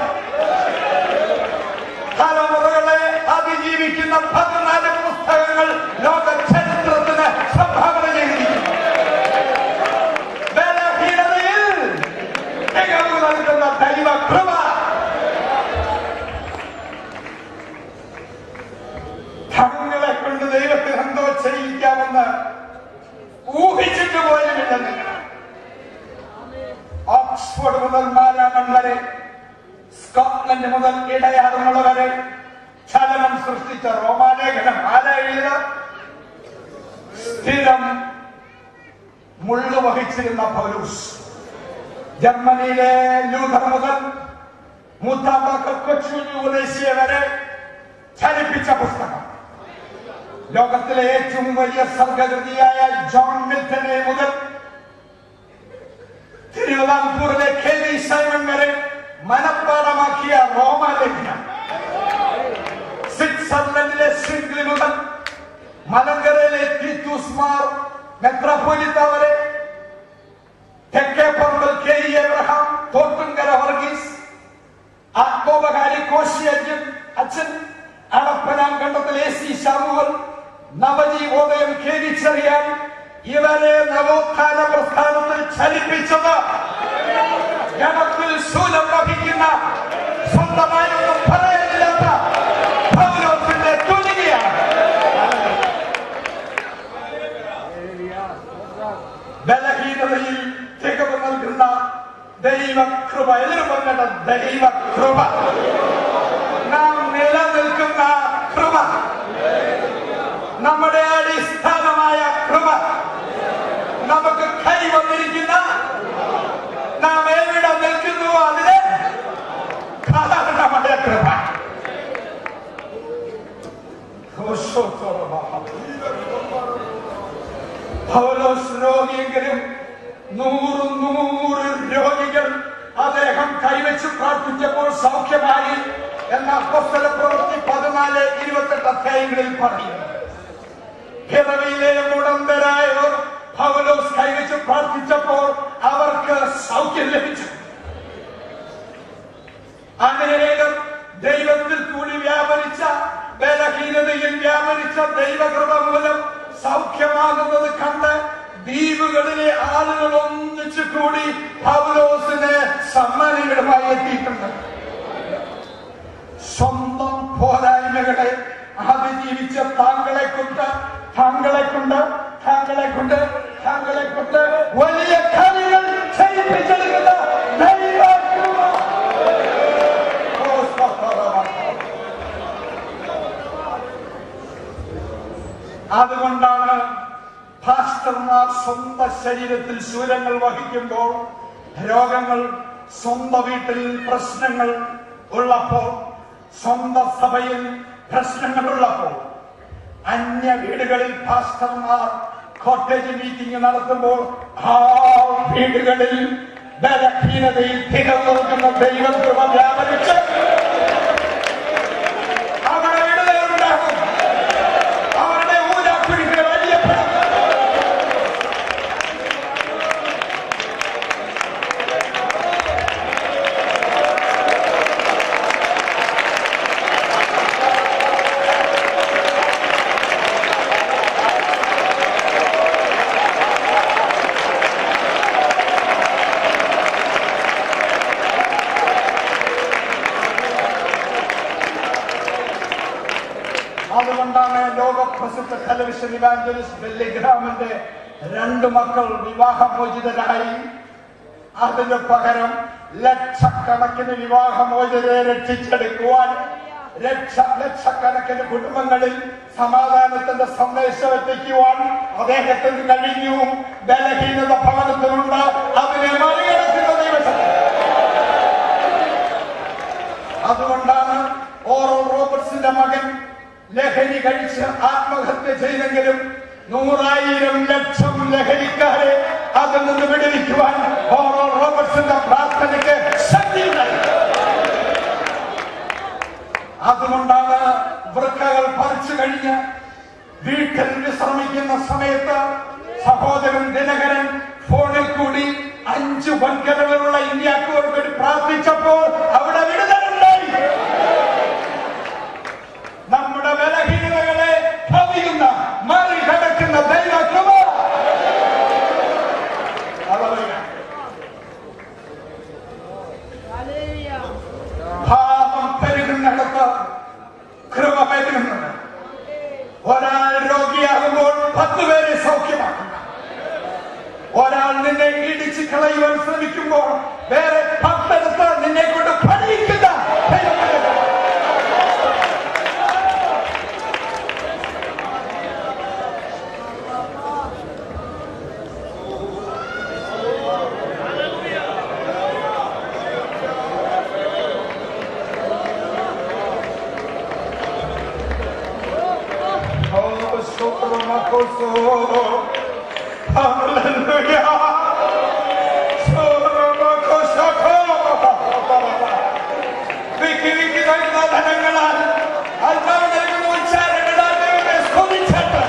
തലമുറകളെ അതിജീവിക്കുന്ന പതിനാല് പുസ്തകങ്ങൾ ലോക ചരിത്രത്തിന് സംഭാവന ചെയ്തിരിക്കുന്നു ബലഹീനതയിൽ മികവ് നൽകുന്ന ദൈവ കൃപ തങ്ങളെ കൊണ്ട് ദൈവത്തിന് എന്തോ ചെയ്യിക്കാമെന്ന് ഊഹിച്ചിട്ട് പോലുമില്ല നിങ്ങൾ ഓക്സ്ഫോർഡ് മുതൽ മാലാമൺ വരെ സ്കോട്ട്ലൻഡ് മുതൽ ഇടയാറുമുള്ള വരെ ചലനം സൃഷ്ടിച്ച റോമാലേഖനം ആരാ എഴുതുക സ്ഥിരം മുള്ളു വഹിച്ചിരുന്ന പൗലൂസ് ജർമ്മനിയിലെ ലൂഥർ മുതൽ മൂത്താമ്പാക്ക കൊച്ചു യുവദേശീയ വരെ ചലിപ്പിച്ച പുസ്തകം ലോകത്തിലെ ഏറ്റവും വലിയ സർഗകൃതിയായ ജോൺ മിൽട്ടനെ മുതൽ തിരുവിതാംകൂറിലെ കെ വി സൈമൺ വരെ മനഃപ്പാടമാക്കിയ റോമാലേഖനം സ്വിറ്റ്സർലൻഡിലെ സ്വിംഗ്ലി മുതൽ മലങ്കരയിലെ തീത്തൂസ്മാർ മെത്രാപ്പൊലിത്ത വരെ തെക്കേ പറമ്പൽ K E Abraham Thottunkara Varghese ആത്മോപകാരി കോശി അച്ഛൻ അച്ഛൻ അടപ്പനാം Kandathil A C Samuel Navajeevodayam K V Cherian ഇവരെ നവോത്ഥാന പ്രസ്ഥാനത്തിൽ ചലിപ്പിച്ചത് ജനത്തിൽ ശൂലം വഹിക്കുന്ന സ്വന്തമായൊന്നും പറയാനില്ലാത്ത പൗലോസിന്റെ തുനികയാണ് ബലഹീനതയിൽ തികവ് നൽകുന്ന ദൈവകൃപ എല്ലാവരും പറഞ്ഞ ദൈവകൃപ നാം നിലനിൽക്കുന്ന കൃപ നമ്മുടെ അടിസ്ഥാനമായ കൃപ നമുക്ക് കൈവന്നിരിക്കുന്ന നാം എവിടെ നിൽക്കുന്നു അതിന് കാരണമായ കൃപ പൗലോസ് രോഗിയെങ്കിലും നൂറ് നൂറ് രോഗികൾ അദ്ദേഹം കൈവച്ച് പ്രാർത്ഥിച്ചപ്പോൾ സൗഖ്യമായി എന്ന അപ്പോസ്തല പ്രവൃത്തി പതിനാല് ഇരുപത്തെട്ട് അധ്യായങ്ങളിൽ പറയുന്നു ഹിറവിയിലെ മുടന്തരായവർ പൗലോസ് കൈവച്ച് പ്രാർത്ഥിച്ചപ്പോൾ അവർക്ക് സൗഖ്യം ലഭിച്ചു അനേകം ദൈവത്തിൽ കൂടി വ്യാപരിച്ച ബലഹീനതയിൽ വ്യാപരിച്ച ദൈവകൃപ മൂലം സൗഖ്യമാകുന്നത് കണ്ട് ദ്വീപുകളിലെ ആളുകൾ ഒന്നിച്ചു കൂടി പൗലോസിന് സമ്മാനങ്ങളുമായി എത്തിയിട്ടുണ്ട് സ്വന്തം പോരായ്മകളെ അതിജീവിച്ച താങ്കളെ കൊണ്ട് താങ്കളെ കൊണ്ട് താങ്കളെ കൊണ്ട് താങ്കളെ കൊണ്ട് വലിയ കാര്യങ്ങൾ ചെയ്യിപ്പിച്ചെടുക്കുന്ന ദൈവകൃപ. ഓ, സ്തോത്രം. അതുകൊണ്ടാണ് പാസ്റ്റർമാർ സ്വന്തം ശരീരത്തിൽ ശൂലങ്ങൾ വഹിക്കുമ്പോൾ രോഗങ്ങൾ സ്വന്തം വീട്ടിൽ പ്രശ്നങ്ങൾ ഉള്ളപ്പോൾ സ്വന്തം സഭയിൽ പ്രശ്നങ്ങൾ ഉള്ളപ്പോൾ അന്യ വീടുകളിൽ പാസ്റ്റർമാർ കോട്ടേജ് മീറ്റിംഗ് നടത്തുമ്പോൾ ആ വീടുകളിൽ ബലഹീനതയിൽ തികർന്നു നിൽക്കുന്ന ദൈവകൃപ വ്യാപരിച്ച് അവിടെ വിടുതലുണ്ടാകും അവരുടെ ഊരാക്കുഴികൾ വലിയപ്പെടും അതുകൊണ്ടാണ് ലോകപ്രസിദ്ധ ടെലിവിഷൻ ഇവാഞ്ചലിസ്റ്റ് ബെല്ലിഗ്രാമിന്റെ രണ്ട് മക്കൾ വിവാഹമോചിതരായി അതിന് പകരം ലക്ഷക്കണക്കിന് വിവാഹമോചിതരെ രക്ഷിച്ചെടുക്കുവാൻ ലക്ഷ ലക്ഷക്കണക്കിന് കുടുംബങ്ങളിൽ സമാധാനത്തിന്റെ സന്ദേശം എത്തിക്കുവാൻ അദ്ദേഹത്തിന് കഴിഞ്ഞു ബലഹീനത ഭവനത്തിലുണ്ട് അതിനെ മറികടക്കുന്ന ദൈവശക്തി അതുകൊണ്ടാണ് ഓറോ റോബർട്സിന്റെ മകൻ ലഹരി കഴിച്ച് ആത്മഹത്യ ചെയ്തെങ്കിലും നൂറായിരം ലക്ഷം ലഹരിക്കാരെ അതിൽ നിന്ന് വിടുവിക്കുവാൻ ഓറോ റോബർട്സിന്റെ പ്രാർത്ഥനയ്ക്ക് ശക്തിയുണ്ടായി അതുകൊണ്ടാണ് വൃക്കകൾ പറിച്ചു കഴിഞ്ഞ് വീട്ടിൽ വിശ്രമിക്കുന്ന സമയത്ത് സഹോദരൻ ദിനകരൻ ഫോണിൽ കൂടി അഞ്ച് വൻകരകളുള്ള ഇന്ത്യക്ക് വേണ്ടി പ്രാർത്ഥിച്ചപ്പോൾ അവിടെ വിടുതലുണ്ടായി നമ്മുടെ ബലഹീനതകളെ കവിയുന്ന മറികടക്കുന്ന ദൈവകൃപ ഹല്ലേലൂയ. പാപം പെരുകുന്നിടത്ത് കൃപ പെരുകുന്നത് ഒരാൾ രോഗിയാകുമ്പോൾ പത്ത് പേരെ സൗഖ്യമാക്കുന്ന ഒരാൾ നിന്നെ ഇടിച്ച് കളയുവാൻ ശ്രമിക്കുമ്പോൾ വേറെ പത്തെടുത്ത് നിന്നെ കൊണ്ട് പണിയിക്കുന്ന ദൈവത്തിന്റെ കൃപ. Oh, Sotromakoso. Hallelujah. Sotromakosako. വിക്കി വിക്കി നൽകുന്ന ധനങ്ങളാൽ ആത്മാവ് നൽകുന്ന ഉച്ചാരണങ്ങളാൽ ദൈവത്തെ സ്തുതിച്ചിട്ട്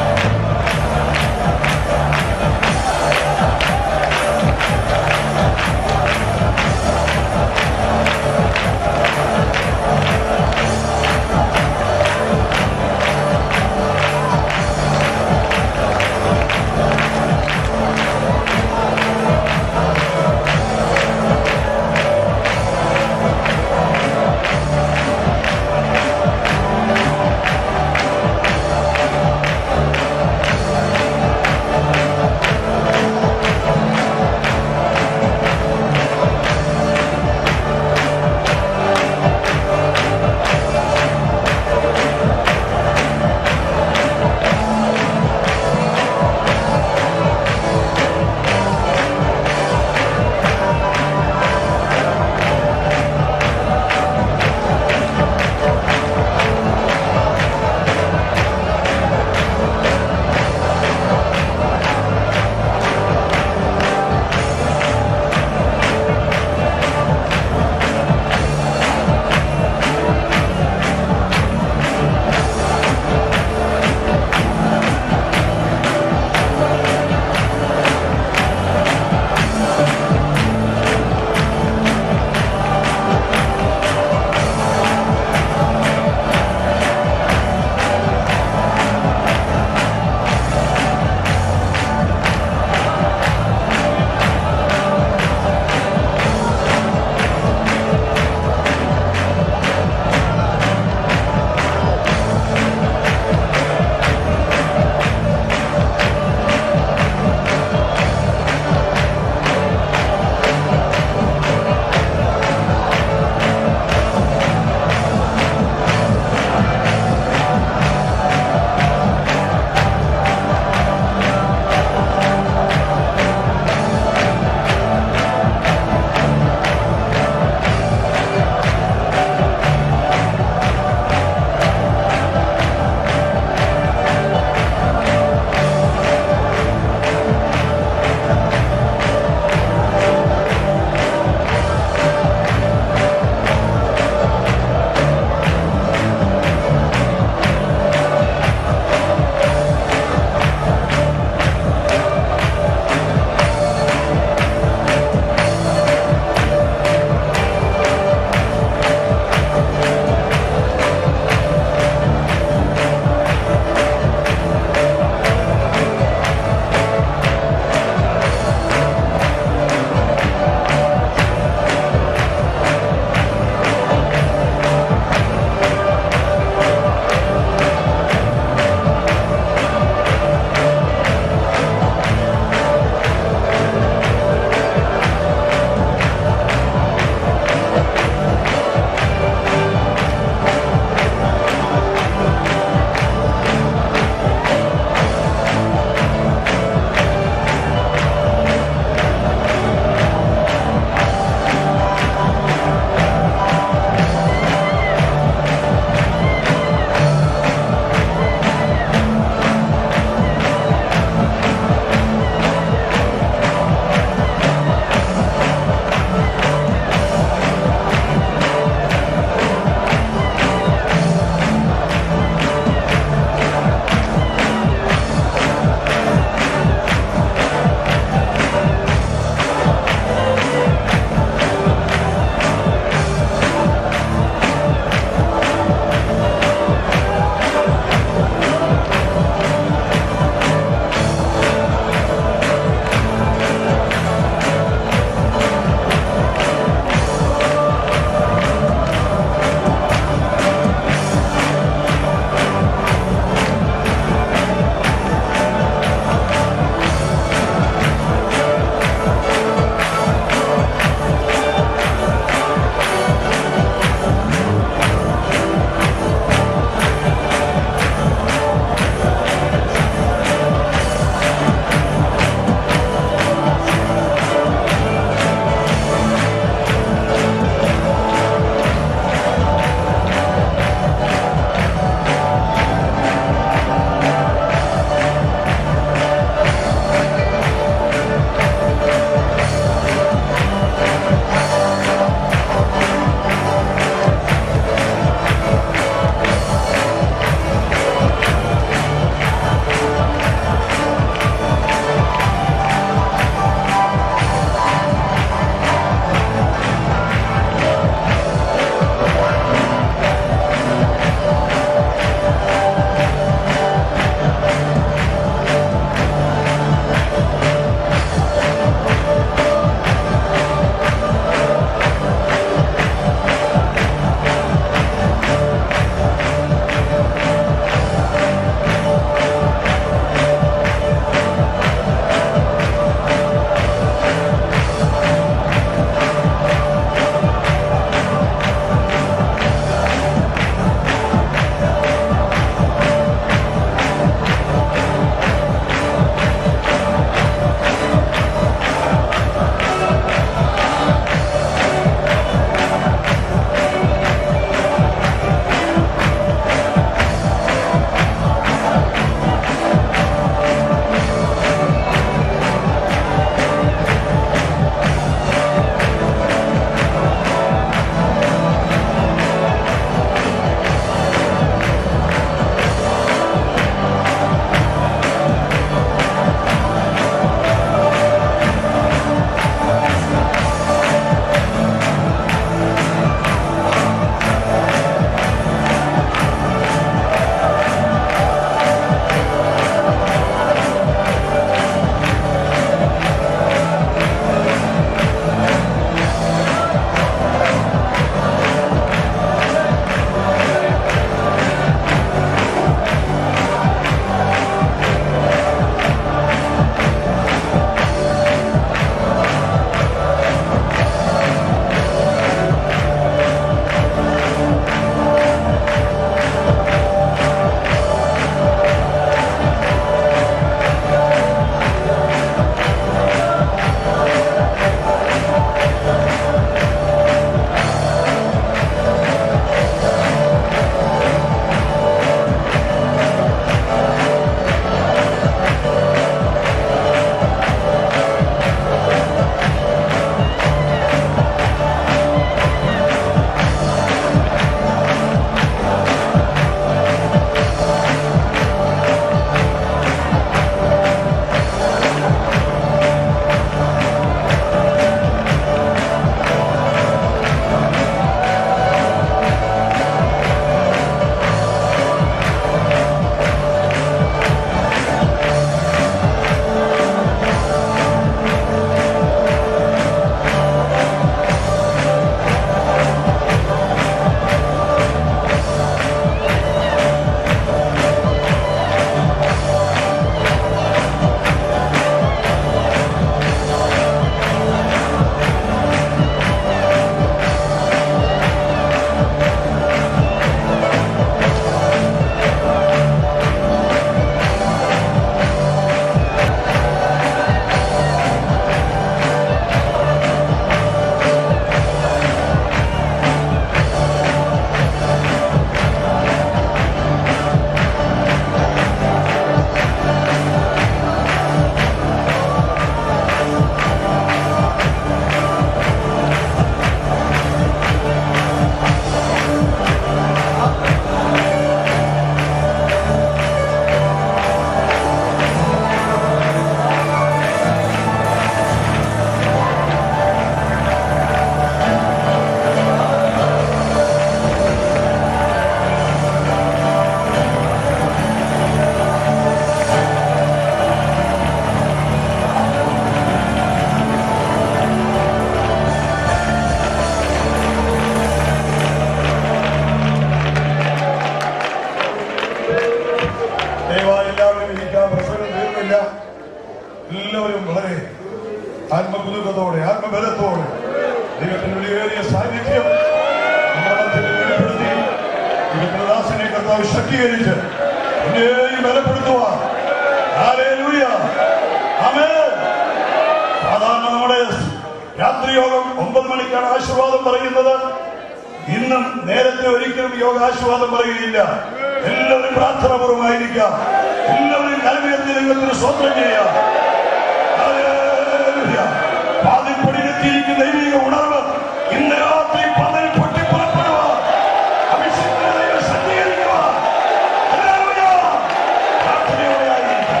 ദൈവത്തിന്റെ വിലയേറിയ സാന്നിധ്യം നമ്മുടെ മധ്യത്തിൽ വെളിപ്പെടുത്തി ദൈവത്തിന്റെ ദാസനെ കർത്താവ് ശക്തീകരിച്ച് എന്നെയും ബലപ്പെടുത്തുവാൻ ഹല്ലേലൂയ. ആമേൻ. സാധാരണ നമ്മുടെ രാത്രി യോഗം ഒമ്പത് മണിക്കാണ് ആശീർവാദം പറയുന്നത് ഇന്നും നേരത്തെ ഒരിക്കലും യോഗാശീർവാദം പറയുകയില്ല എല്ലാവരും പ്രാർത്ഥനാപൂർവമായിരിക്കാം എല്ലാവരും കലമയത്തിൽ ദൈവത്തിന് സ്വന്തം ചെയ്യാം ഹല്ലേലൂയ. പാതിപ്പടിയിലെത്തിയിരിക്കുന്ന ദൈവിക ഉണർവ് ഇന്ന് രാത്രി പന്തൽ പൊട്ടി പുറപ്പെടുക അഭിഷേകത്തെ ദൈവം സജ്ജീകരിക്കുക ഹല്ലേലൂയ. പ്രാർത്ഥനയോടെ ആയിരിക്കാം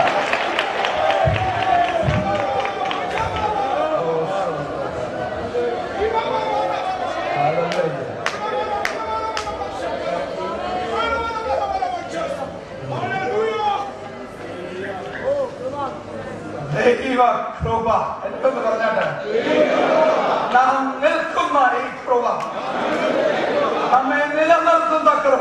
ദൈവ കൃപ എന്തെന്ന് പറഞ്ഞാട്ടെ നാം നിൽക്കുന്ന ഈ കൃപ നമ്മെ നിലനിർത്തുന്ന കൃപ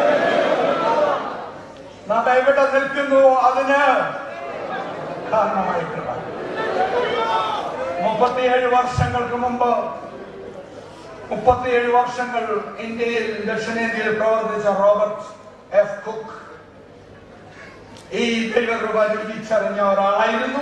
നാം എവിടെ നിൽക്കുന്നുവോ അതിന് കാരണമായി കൃപ മുപ്പത്തിയേഴ് വർഷങ്ങൾക്ക് മുമ്പ് മുപ്പത്തിയേഴ് വർഷങ്ങൾ ഇന്ത്യയിൽ ദക്ഷിണേന്ത്യയിൽ പ്രവർത്തിച്ച റോബർട്ട് എഫ് കുക്ക് ഈ ദൈവകൃപ രുചിച്ചറിഞ്ഞ ഒരാളായിരുന്നു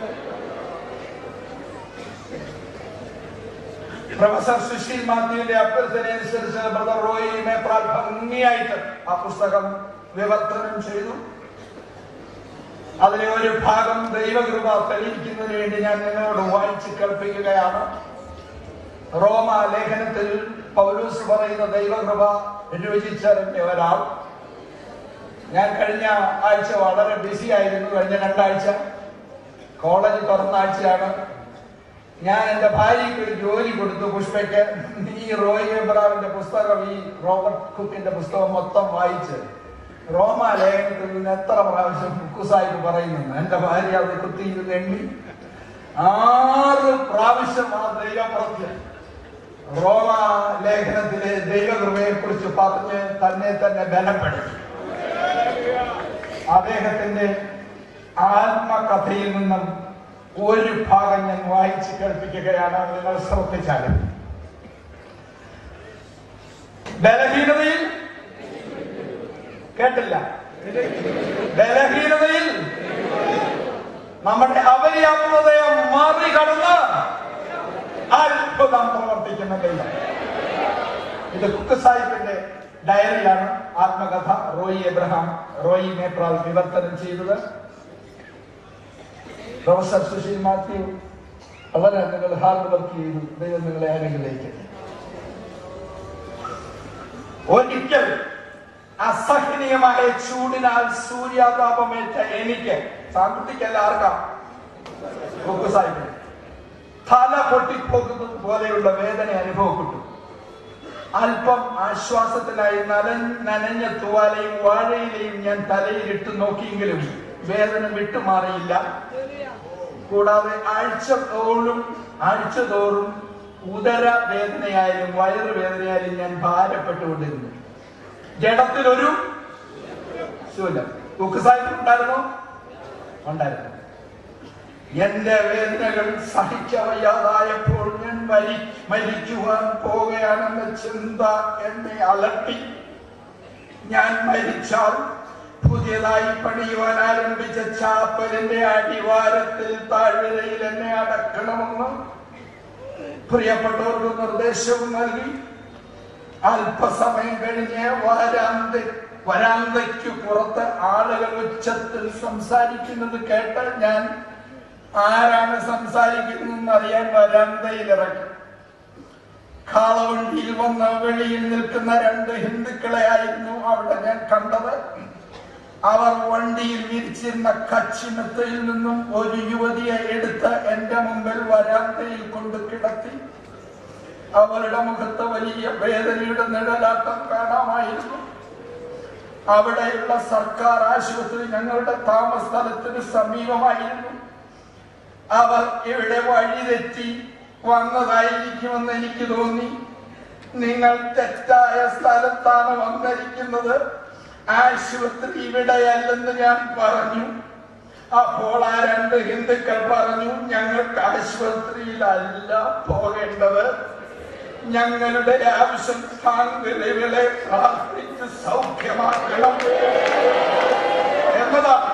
പ്രൊഫസർ സുശീൽ മാത്യുവിന്റെ അഭ്യർത്ഥനയനുസരിച്ച് ബ്രദർ റോയി മേപ്രാൽ ഭംഗിയായിട്ട് ആ പുസ്തകം വിവർത്തനം ചെയ്തു അതിലെ ഒരു ഭാഗം ദൈവകൃപ തെളിയിക്കുന്നതിന് വേണ്ടി ഞാൻ നിങ്ങളോട് വായിച്ച് കേൾപ്പിക്കുകയാണ് റോമ ലേഖനത്തിൽ പൗലൂസ് പറയുന്ന ദൈവകൃപ രുചിച്ചറിഞ്ഞ ഒരാൾ ഞാൻ കഴിഞ്ഞ ആഴ്ച വളരെ ബിസി ആയിരുന്നു കഴിഞ്ഞ രണ്ടാഴ്ച കോളേജ് തുറന്ന ആഴ്ചയാണ് ഞാൻ എന്റെ ഭാര്യയ്ക്ക് ഒരു ജോലി കൊടുത്തു പുഷ്പയ്ക്ക് ഈ റോയ് എബ്രാവിന്റെ പുസ്തകം ഈ റോബർട്ട് കുക്കിന്റെ പുസ്തകം മൊത്തം വായിച്ച് റോമ ലേഖനത്തിൽ നിന്ന് എത്ര പ്രാവശ്യം കുക്കുസായിട്ട് പറയുന്നു എന്റെ ഭാര്യ അത് കുത്തിയിരുന്ന് എണ്ണി ആറ് പ്രാവശ്യം ആ ദൈവപ്രത്യം റോമ ലേഖനത്തിലെ ദൈവകൃപയെ കുറിച്ച് പറഞ്ഞ് തന്നെ തന്നെ ബലപ്പെടുത്തി അദ്ദേഹത്തിന്റെ ആത്മകഥയിൽ നിന്നും ഒരു ഭാഗം ഞാൻ വായിച്ച് കേൾപ്പിക്കുകയാണ് നിങ്ങൾ ശ്രദ്ധിച്ചാലും ബലഹീനതയിൽ കേട്ടില്ല ബലഹീനതയിൽ നമ്മുടെ അപര്യാപ്തതയെ മറികടന്ന് അത്ഭുതം പ്രവർത്തിക്കുന്ന ദൈവം ഇത് കുക്ക് സാഹിബിന്റെ ഡയറിയാണ് ആത്മകഥ റോയി എബ്രഹാം റോയി മേപ്രാൽ വിവർത്തനം ചെയ്തത് പ്രൊഫസർ സുശീൽ മാത്യു വളരെ നിങ്ങൾ ഹാർഡ് വർക്ക് ചെയ്തു ദൈവം നിങ്ങളെ അനുഗ്രഹിക്കട്ടെ ഒരിക്കൽ അസഹനീയമായ ചൂടിനാൽ സൂര്യാതാപമേറ്റ എനിക്ക് സാമ്പത്തികല്ല ആർക്കാം കുക്ക് സാഹിബിന് തല പൊട്ടിപ്പോകുന്നത് പോലെയുള്ള വേദന അനുഭവപ്പെട്ടു അല്പം ആശ്വാസത്തിനായി നനൻ നനഞ്ഞ തുവാലയും വാഴയിലെയും ഞാൻ തലയിലിട്ട് നോക്കിയെങ്കിലും വേദന വിട്ടുമാറിയില്ല കൂടാതെ ആഴ്ച തോറും ആഴ്ച തോറും ഉദര വേദനയായാലും വയറ് വേദനയായാലും ഞാൻ ഭാരപ്പെട്ടുകൊണ്ടിരുന്നു ജഡത്തിലൊരു ശൂലം ഉക്കുസായിട്ട് ഉണ്ടായിരുന്നോ ഉണ്ടായിരുന്നു എന്റെ വേദനകൾ സഹിക്കവയ്യാതായപ്പോൾ ഞാൻ മരി മരിക്കുവാൻ പോവുകയാണെന്ന ചിന്ത എന്നെ അലട്ടി ഞാൻ മരിച്ചാൽ പുതിയതായി പണിയുവാൻ ആരംഭിച്ച ചാപ്പലിന്റെ അടിവാരത്തിൽ താഴ്വരയിൽ എന്നെ അടക്കണമെന്ന് പ്രിയപ്പെട്ടവർക്ക് നിർദ്ദേശവും നൽകി അല്പസമയം കഴിഞ്ഞ് വരാന്ത വരാന്തയ്ക്ക് പുറത്ത് ആളുകൾ ഉച്ചത്തിൽ സംസാരിക്കുന്നത് കേട്ട് ഞാൻ ആരാണ് സംസാരിക്കുന്നതെന്ന് അറിയാൻ വരാന്തയിൽ ഇറക്കി കാളവണ്ടിയിൽ വന്ന് വെളിയിൽ നിൽക്കുന്ന രണ്ട് ഹിന്ദുക്കളെ ആയിരുന്നു അവിടെ ഞാൻ കണ്ടത് അവർ വണ്ടിയിൽ വിരിച്ചിരുന്ന കച്ചിമത്തയിൽ നിന്നും ഒരു യുവതിയെ എടുത്ത് എന്റെ മുമ്പിൽ വരാന്തയിൽ കൊണ്ട് കിടത്തി അവരുടെ മുഖത്ത് വലിയ വേദനയുടെ നിഴലാട്ടം കാണാമായിരുന്നു അവിടെയുള്ള സർക്കാർ ആശുപത്രി ഞങ്ങളുടെ താമസ സ്ഥലത്തിന് സമീപമായിരുന്നു അവർ ഇവിടെ വഴിതെറ്റി വന്നതായിരിക്കുമെന്ന് എനിക്ക് തോന്നി നിങ്ങൾ തെറ്റായ സ്ഥലത്താണ് വന്നിരിക്കുന്നത് ആശുപത്രി ഇവിടെയല്ലെന്ന് ഞാൻ പറഞ്ഞു അപ്പോൾ ആ രണ്ട് ഹിന്ദുക്കൾ പറഞ്ഞു ഞങ്ങൾക്ക് ആശുപത്രിയിലല്ല പോകേണ്ടത് ഞങ്ങളുടെ ആവശ്യം താങ്കളെ പ്രാർത്ഥിച്ച് സൗഖ്യമാക്കണം എന്നതാണ്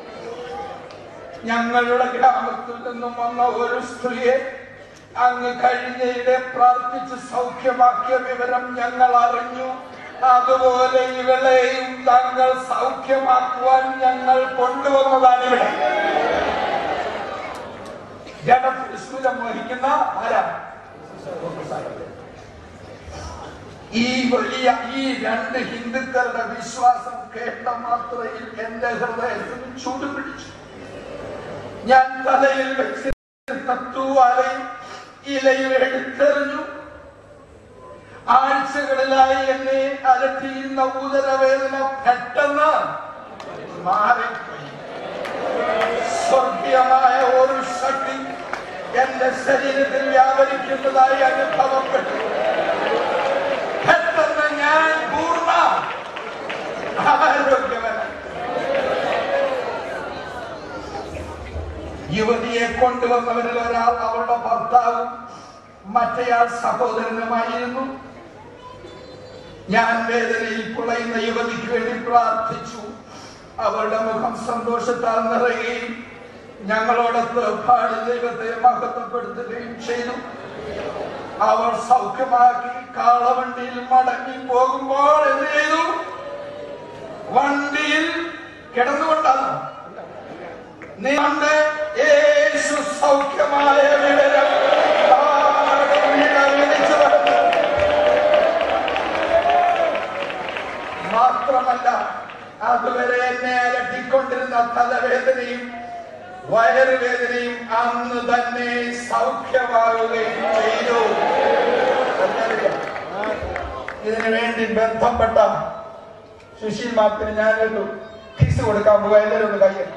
ഞങ്ങളുടെ ഗ്രാമത്തിൽ നിന്നും വന്ന ഒരു സ്ത്രീയെ അങ്ങ് കഴിഞ്ഞയിടെ പ്രാർത്ഥിച്ച് സൗഖ്യമാക്കിയ വിവരം ഞങ്ങൾ അറിഞ്ഞു അതുപോലെ ഇവളെയും താങ്കൾ സൗഖ്യമാക്കുവാൻ ഞങ്ങൾ കൊണ്ടുവന്നതാണ് ഇവിടെ ജനപ്രസ്തുതം വഹിക്കുന്ന ആരാ ഈ വലിയ ഈ രണ്ട് ഹിന്ദുക്കളുടെ വിശ്വാസം കേട്ട മാത്രയിൽ എന്റെ ഹൃദയത്തിന് ചൂട് പിടിച്ചു ഞാൻ തലയിൽ വെച്ചിരുന്ന തൂവാലയും ഇലയും എടുത്തെറിഞ്ഞു ആഴ്ചകളിലായി എന്നെ അലട്ടിയിരുന്ന ഉദരവേദന പെട്ടെന്ന് മാറിപ്പോയി സ്വർഗീയമായ ഒരു ശക്തി എന്റെ ശരീരത്തിൽ വ്യാപരിക്കുന്നതായി അനുഭവപ്പെട്ടു പെട്ടെന്ന് ഞാൻ പൂർണ്ണ ആരോഗ്യവനായി യുവതിയെ കൊണ്ടുവന്നവരിൽ ഒരാൾ അവളുടെ ഭർത്താവും മറ്റേയാൾ സഹോദരനുമായിരുന്നു ഞാൻ വേദനയിൽ പുളയുന്ന യുവതിക്ക് വേണ്ടി പ്രാർത്ഥിച്ചു അവളുടെ മുഖം സന്തോഷത്താൽ നിറയുകയും ഞങ്ങളോടൊത്ത് പാടി ദൈവത്തെ മഹത്വപ്പെടുത്തുകയും ചെയ്തു അവർ സൗഖ്യമാക്കി കാളവണ്ടിയിൽ മടങ്ങി പോകുമ്പോൾ എന്ത് ചെയ്തു വണ്ടിയിൽ കിടന്നുകൊണ്ടാണ് നിങ്ങളുടെ യേശു സൗഖ്യമായ വിവരം താഴെ വീണ് വിളിച്ചു പറഞ്ഞു. മാത്രമല്ല അതുവരെ എന്നെ അലട്ടിക്കൊണ്ടിരുന്ന തലവേദനയും വയറുവേദനയും അന്ന് തന്നെ സൗഖ്യമാവുകയും ചെയ്തു ഇതിനു വേണ്ടി ബന്ധപ്പെട്ട സുശീൽ മാപ്പിന് ഞാനൊരു ഫീസ് കൊടുക്കാൻ പോകാൻ എല്ലാവരും ഒന്ന് കയ്യിൽ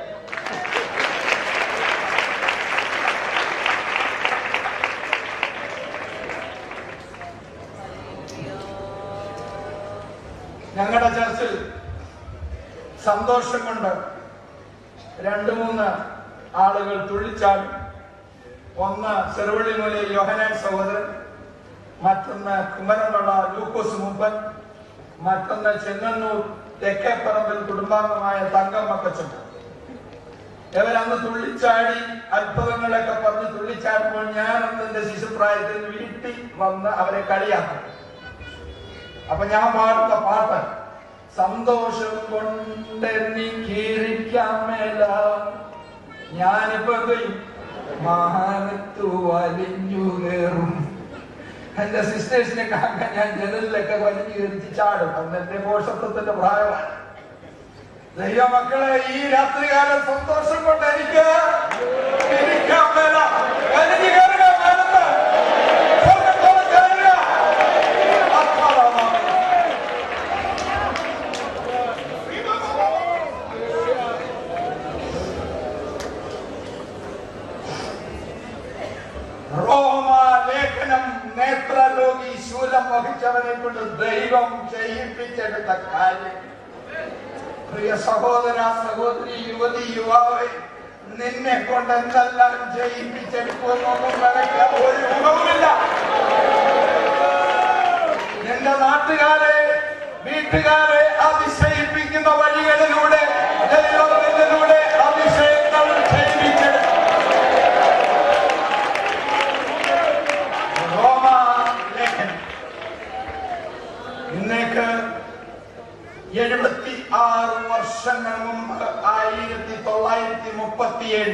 ഞങ്ങളുടെ ചർച്ചിൽ സന്തോഷം കൊണ്ട് രണ്ടു മൂന്ന് ആളുകൾ തുള്ളിച്ചാടി ഒന്ന് ചെറുവള്ളിമൂലെ യോഹനാൻ സഹോദരൻ മറ്റൊന്ന് കുമരനുള്ള ലൂക്കോസ് മുമ്പൻ മറ്റൊന്ന് ചെങ്ങന്നൂർ തെക്കേപ്പറമ്പിൽ കുടുംബാംഗമായ തങ്കമ്മക്കച്ചൻ ഇവരന്ന് തുള്ളിച്ചാടി അത്ഭുതങ്ങളൊക്കെ പറഞ്ഞ് തുള്ളിച്ചാടുമ്പോൾ ഞാൻ അന്ന് എന്റെ ശിശുപ്രായത്തിൽ വീട്ടിൽ വന്ന് അവരെ കളിയാക്കും അപ്പൊ ഞാൻ പാടുന്ന പാട്ട് സന്തോഷം കൊണ്ട് എനിക്കിരിക്കാൻ മേല ഞാനിപ്പോ എന്ത് ചെയ്യും മാനത്തു വലിഞ്ഞു കയറും എന്റെ സിസ്റ്റേഴ്സിനെ കാണാൻ ഞാൻ ജനലിലൊക്കെ വലിഞ്ഞു കയറിച്ച് ചാടും അന്ന് എന്റെ പോഷത്വത്തിന്റെ പ്രായമാണ് ദൈവമക്കളെ ഈ രാത്രികാലം സന്തോഷം കൊണ്ട് എനിക്ക് ഇരിക്കാൻ മേല വലിഞ്ഞു കയറുക മാനത്ത് സ്വർഗ്ഗത്തോളം കയറുക അത്ഭുതമാണ്. റോമാലേഖനം നേത്രരോഗി ശൂലം വഹിച്ചവനെ കൊണ്ട് ദൈവം ചെയ്യിപ്പിച്ചെടുത്ത കാര്യം പ്രിയ സഹോദര സഹോദരി യുവതി യുവാവെ നിന്നെ കൊണ്ട് എന്തെല്ലാം ചെയ്യിപ്പിച്ചെടുക്കുമെന്നൊന്നും നിനക്ക് ഒരു യുഗവുമില്ല നിന്റെ നാട്ടുകാരെ വീട്ടുകാരെ അതിശയിപ്പിക്കുന്ന വഴികളിലൂടെ ദൈവത്തിലൂടെ അതിശയങ്ങൾ ചെയ്യിപ്പിച്ചെടുക്കും റോമാലേഖനം ഇന്നേക്ക് എഴുപത്തി ആറ് വർഷങ്ങൾ മുമ്പ് ആയിരത്തി തൊള്ളായിരത്തി മുപ്പത്തിയേഴ്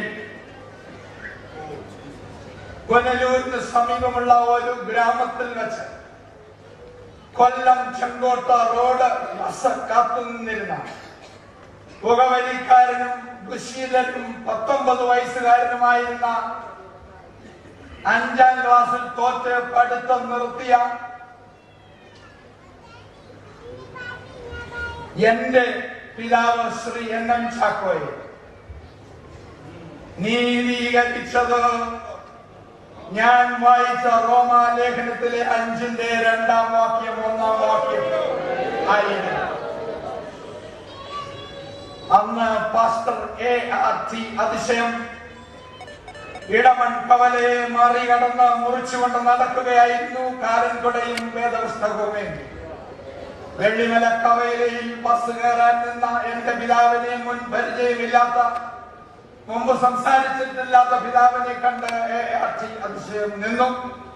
കൊനലൂരിന് സമീപമുള്ള ഒരു ഗ്രാമത്തിൽ വെച്ച് കൊല്ലം ചെങ്കോട്ട റോഡ് ബസ് കാത്തു നിന്നിരുന്ന പുകവലിക്കാരനും ദുശീലനും പത്തൊമ്പത് വയസ്സുകാരനുമായിരുന്ന അഞ്ചാം ക്ലാസ്സിൽ തോറ്റ് പഠിത്തം നിർത്തിയ എന്റെ പിതാവ് ശ്രീ എൻ എം ചാക്കോയെ നീതീകരിച്ചത് ഞാൻ വായിച്ച റോമാലേഖനത്തിലെ അഞ്ചിന്റെ രണ്ടാം വാക്യം ഒന്നാം വാക്യം ആയിരുന്നു അന്ന് പാസ്റ്റർ എ ആർ ടി അതിശയം ഇടമൺകവലയെ മറികടന്ന് മുറിച്ചുകൊണ്ട് നടക്കുകയായിരുന്നു കാരൻകൊടയും വേദപുസ്തകവുമേ വെള്ളിമലക്കവയിലെയിൽ ബസ് കയറാൻ നിന്ന എന്റെ പിതാവിനെ മുൻ പരിചയമില്ലാത്ത മുമ്പ് സംസാരിച്ചിട്ടില്ലാത്ത പിതാവിനെ കണ്ട് ഏയാട്ടി അതിശയം നിന്നു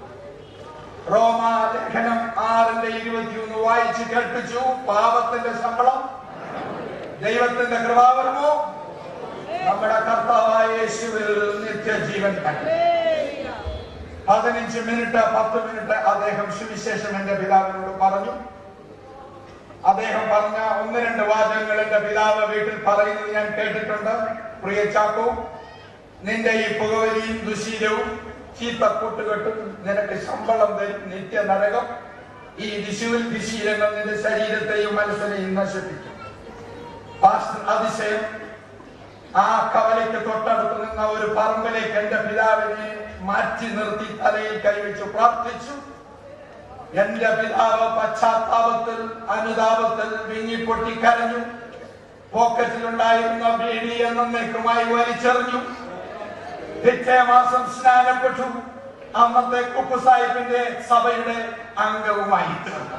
റോമാലേഖനം ആറിന്റെ ഇരുപത്തിയൊന്ന് വായിച്ച് കേൾപ്പിച്ചു പാപത്തിന്റെ ശമ്പളം ദൈവത്തിന്റെ കൃപാവരമോ നമ്മുടെ കർത്താവായ യേശുവിൽ നിത്യജീവൻ തന്നെ പതിനഞ്ച് മിനിറ്റ് പത്ത് മിനിറ്റ് അദ്ദേഹം സുവിശേഷം എന്റെ പിതാവിനോട് പറഞ്ഞു അദ്ദേഹം പറഞ്ഞ ഒന്ന് രണ്ട് വാചകങ്ങൾ എന്റെ പിതാവ് വീട്ടിൽ പറയുന്നത് ഞാൻ കേട്ടിട്ടുണ്ട് പ്രിയ ചാക്കോ നിന്റെ ഈ പുകവലിയും ദുശീലവും ചീത്ത കൂട്ടുകെട്ടും നിനക്ക് ശമ്പളം തരും നിത്യ നരകം ഈ ദിശുവിൽ ദിശീലങ്ങൾ നിന്റെ ശരീരത്തെയും മനസ്സിനെയും നശിപ്പിക്കും പാസ്റ്റർ അതിശയം ആ കവലയ്ക്ക് തൊട്ടടുത്ത് നിന്ന ഒരു പറമ്പിലേക്ക് എന്റെ പിതാവിനെ മാറ്റി നിർത്തി തലയിൽ കൈവച്ചു പ്രാർത്ഥിച്ചു എന്റെ പിതാവ് പശ്ചാത്താപത്തിൽ അനുതാപത്തിൽ വിങ്ങിപ്പൊട്ടി കരഞ്ഞു പോക്കറ്റിലുണ്ടായിരുന്ന ബീഡി എന്നേക്കുമായി വലിച്ചെറിഞ്ഞു പിറ്റേ മാസം സ്നാനപ്പെട്ടു അന്നത്തെ കുപ്പു സാഹിബിന്റെ സഭയുടെ അംഗവുമായി തീർന്നു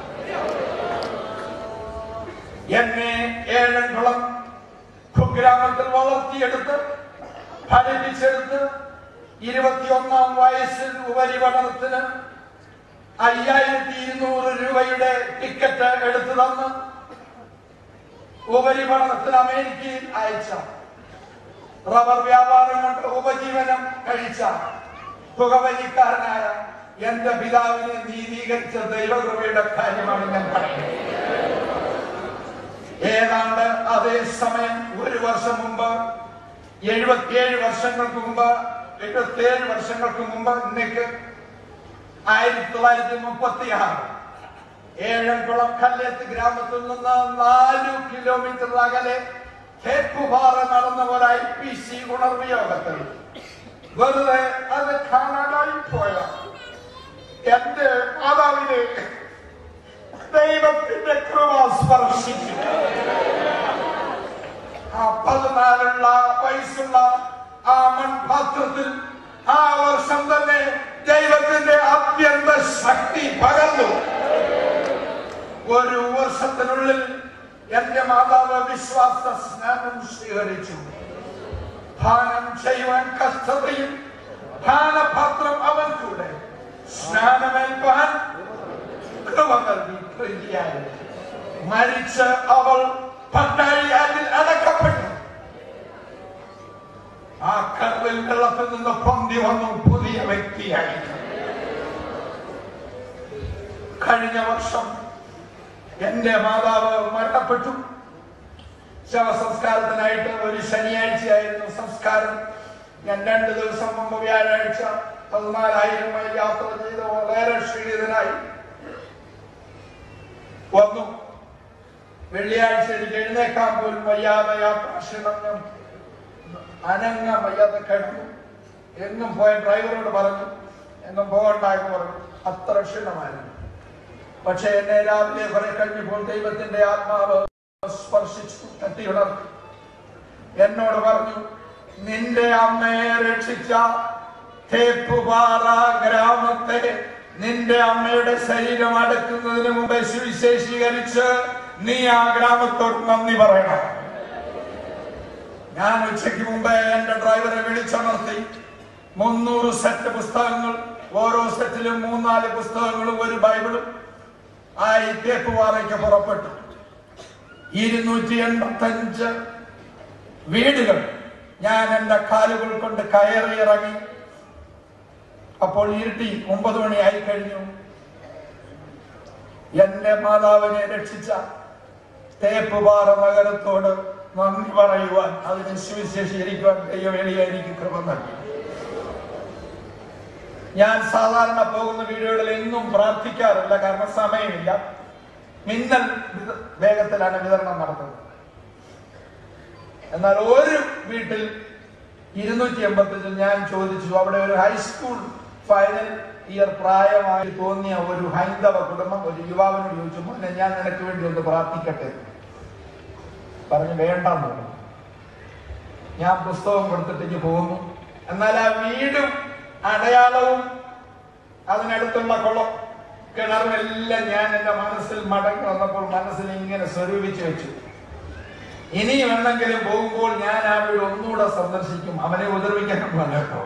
എന്നെ ഏഴംകുളം കുഗ്രാമത്തിൽ വളർത്തിയെടുത്ത് പഠിപ്പിച്ചെടുത്ത് ഇരുപത്തിയൊന്നാം വയസ്സിൽ ഉപരിപഠനത്തിന് അയ്യായിരത്തി ഇരുന്നൂറ് രൂപയുടെ ടിക്കറ്റ് എടുത്തു തന്ന് ഉപരിപഠനത്തിന് അമേരിക്കയിൽ അയച്ച റബ്ബർ വ്യാപാരം കൊണ്ട് ഉപജീവനം കഴിച്ച പുകവലിക്കാരനായ എന്റെ പിതാവിനെ നീതീകരിച്ച ദൈവകൃപയുടെ കാര്യമാണ് ഞാൻ പറയുന്നത് ഏതാണ്ട് അതേ സമയം ഒരു വർഷം മുമ്പ് എഴുപത്തിയേഴ് വർഷങ്ങൾക്ക് മുമ്പ് എഴുപത്തിയേഴ് വർഷങ്ങൾക്ക് മുമ്പ് ഇന്നേക്ക് ആയിരത്തി തൊള്ളായിരത്തി മുപ്പത്തി ആറ് ഏഴംകുളം കല്ലേത്ത് ഗ്രാമത്തിൽ നിന്ന് നാലു കിലോമീറ്റർ അകലെ തേക്കുപാറ നടന്ന ഒരു ഐ പി സി ഉണർവ് യോഗത്തിൽ വെറുതെ അത് കാണാനായി പോയ എന്റെ മാതാവിനെ ദൈവത്തിന്റെ കൃപ സ്പർശിച്ചു ആ പതിനാലുള്ള വയസ്സുള്ള ആ മൺപാത്രത്തിൽ ആ വർഷം തന്നെ ദൈവത്തിന്റെ അത്യന്ത ശക്തി പകർന്നു ഒരു വർഷത്തിനുള്ളിൽ എന്റെ മാതാവ് വിശ്വാസ സ്നാനം സ്വീകരിച്ചു പാനം ചെയ്യുവാൻ കഷ്ടതയും പാനപാത്രം അവൻ കൂടെ സ്നാനമേൽപ്പാൻ കൃപ നൽകി പ്രീതിയായി മരിച്ച് അവൾ പട്ടാഴിയാറ്റിൽ അടക്കപ്പെട്ടു ആ കടവിൽ വെള്ളത്തിൽ നിന്ന് പൊന്തി വന്നു പുതിയ വ്യക്തിയായി കഴിഞ്ഞ വർഷം എന്റെ മാതാവ് മരണപ്പെട്ടു ശവസംസ്കാരത്തിനായിട്ട് ഒരു ശനിയാഴ്ചയായിരുന്നു സംസ്കാരം ഞാൻ രണ്ട് ദിവസം മുമ്പ് വ്യാഴാഴ്ച പതിനാലായിരം മൈൽ യാത്ര ചെയ്ത് വളരെ ക്ഷീണിതനായി വന്നു വെള്ളിയാഴ്ച എനിക്ക് എഴുന്നേക്കാൻ പോലും വയ്യാതെ യാത്രാക്ഷീണം ഞാൻ അനങ്ങ വയ്യാതെ കിടന്നു എങ്ങും പോയ ഡ്രൈവറോട് പറഞ്ഞു എങ്ങും പോകണ്ടായെന്ന് പറഞ്ഞു അത്ര ക്ഷീണമായിരുന്നു പക്ഷെ എന്നെ രാവിലെ കുറെ കഴിഞ്ഞപ്പോൾ ദൈവത്തിന്റെ ആത്മാവ് സ്പർശിച്ചു തട്ടിയുണർത്തി എന്നോട് പറഞ്ഞു നിന്റെ അമ്മയെ രക്ഷിച്ച തേപ്പുപാറ ഗ്രാമത്തെ നിന്റെ അമ്മയുടെ ശരീരം അടുക്കുന്നതിന് മുമ്പ് സുവിശേഷീകരിച്ച് നീ ആ ഗ്രാമത്തോട് നന്ദി പറയണം ഞാൻ ഉച്ചയ്ക്ക് മുമ്പേ എന്റെ ഡ്രൈവറെ വിളിച്ചുണർത്തി മുന്നൂറ് സെറ്റ് പുസ്തകങ്ങൾ ഓരോ സെറ്റിലും മൂന്നാല് പുസ്തകങ്ങളും ഒരു ബൈബിളും ആയി തേപ്പുപാറയ്ക്ക് പുറപ്പെട്ടു ഇരുന്നൂറ്റി എൺപത്തി അഞ്ച് വീടുകൾ ഞാൻ എന്റെ കാലുകൾ കൊണ്ട് കയറി ഇറങ്ങി അപ്പോൾ ഇരുട്ടി ഒമ്പത് മണിയായി കഴിഞ്ഞു എന്റെ മാതാവിനെ രക്ഷിച്ച തേപ്പുപാറ നഗരത്തോട് നന്ദി പറയുവാൻ അതിനെ സുവിശേഷീകരിക്കുവാൻ ദൈവവേളിയ എനിക്ക് കൃപ നൽകി ഞാൻ സാധാരണ പോകുന്ന വീടുകളിൽ എങ്ങും പ്രാർത്ഥിക്കാറില്ല കാരണം സമയമില്ല മിന്നൽ വിത- വേഗത്തിലാണ് വിതരണം നടത്തുന്നത് എന്നാൽ ഒരു വീട്ടിൽ ഇരുന്നൂറ്റി എൺപത്തഞ്ചിൽ ഞാൻ ചോദിച്ചു അവിടെ ഒരു ഹൈസ്കൂൾ ഫൈനൽ ഇയർ പ്രായമായി തോന്നിയ ഒരു ഹൈന്ദവ കുടുംബം ഒരു യുവാവിനോട് ചോദിച്ചു മോനെ ഞാൻ നിനക്ക് വേണ്ടി ഒന്ന് പ്രാർത്ഥിക്കട്ടെ പറഞ്ഞു വേണ്ടെന്ന് പറഞ്ഞു ഞാൻ പുസ്തകം കൊടുത്തിട്ടേക്ക് പോകുന്നു എന്നാൽ ആ വീടും അടയാളവും അതിനടുത്തുള്ള കുളം കിണറുമെല്ലാം ഞാൻ എന്റെ മനസ്സിൽ മടങ്ങി വന്നപ്പോൾ മനസ്സിൽ ഇങ്ങനെ സ്വരൂപിച്ചു വെച്ചു ഇനി വേണമെങ്കിലും പോകുമ്പോൾ ഞാൻ ആ വീട് ഒന്നുകൂടെ സന്ദർശിക്കും അവനെ ഉപദ്രവിക്കാൻ കേട്ടോ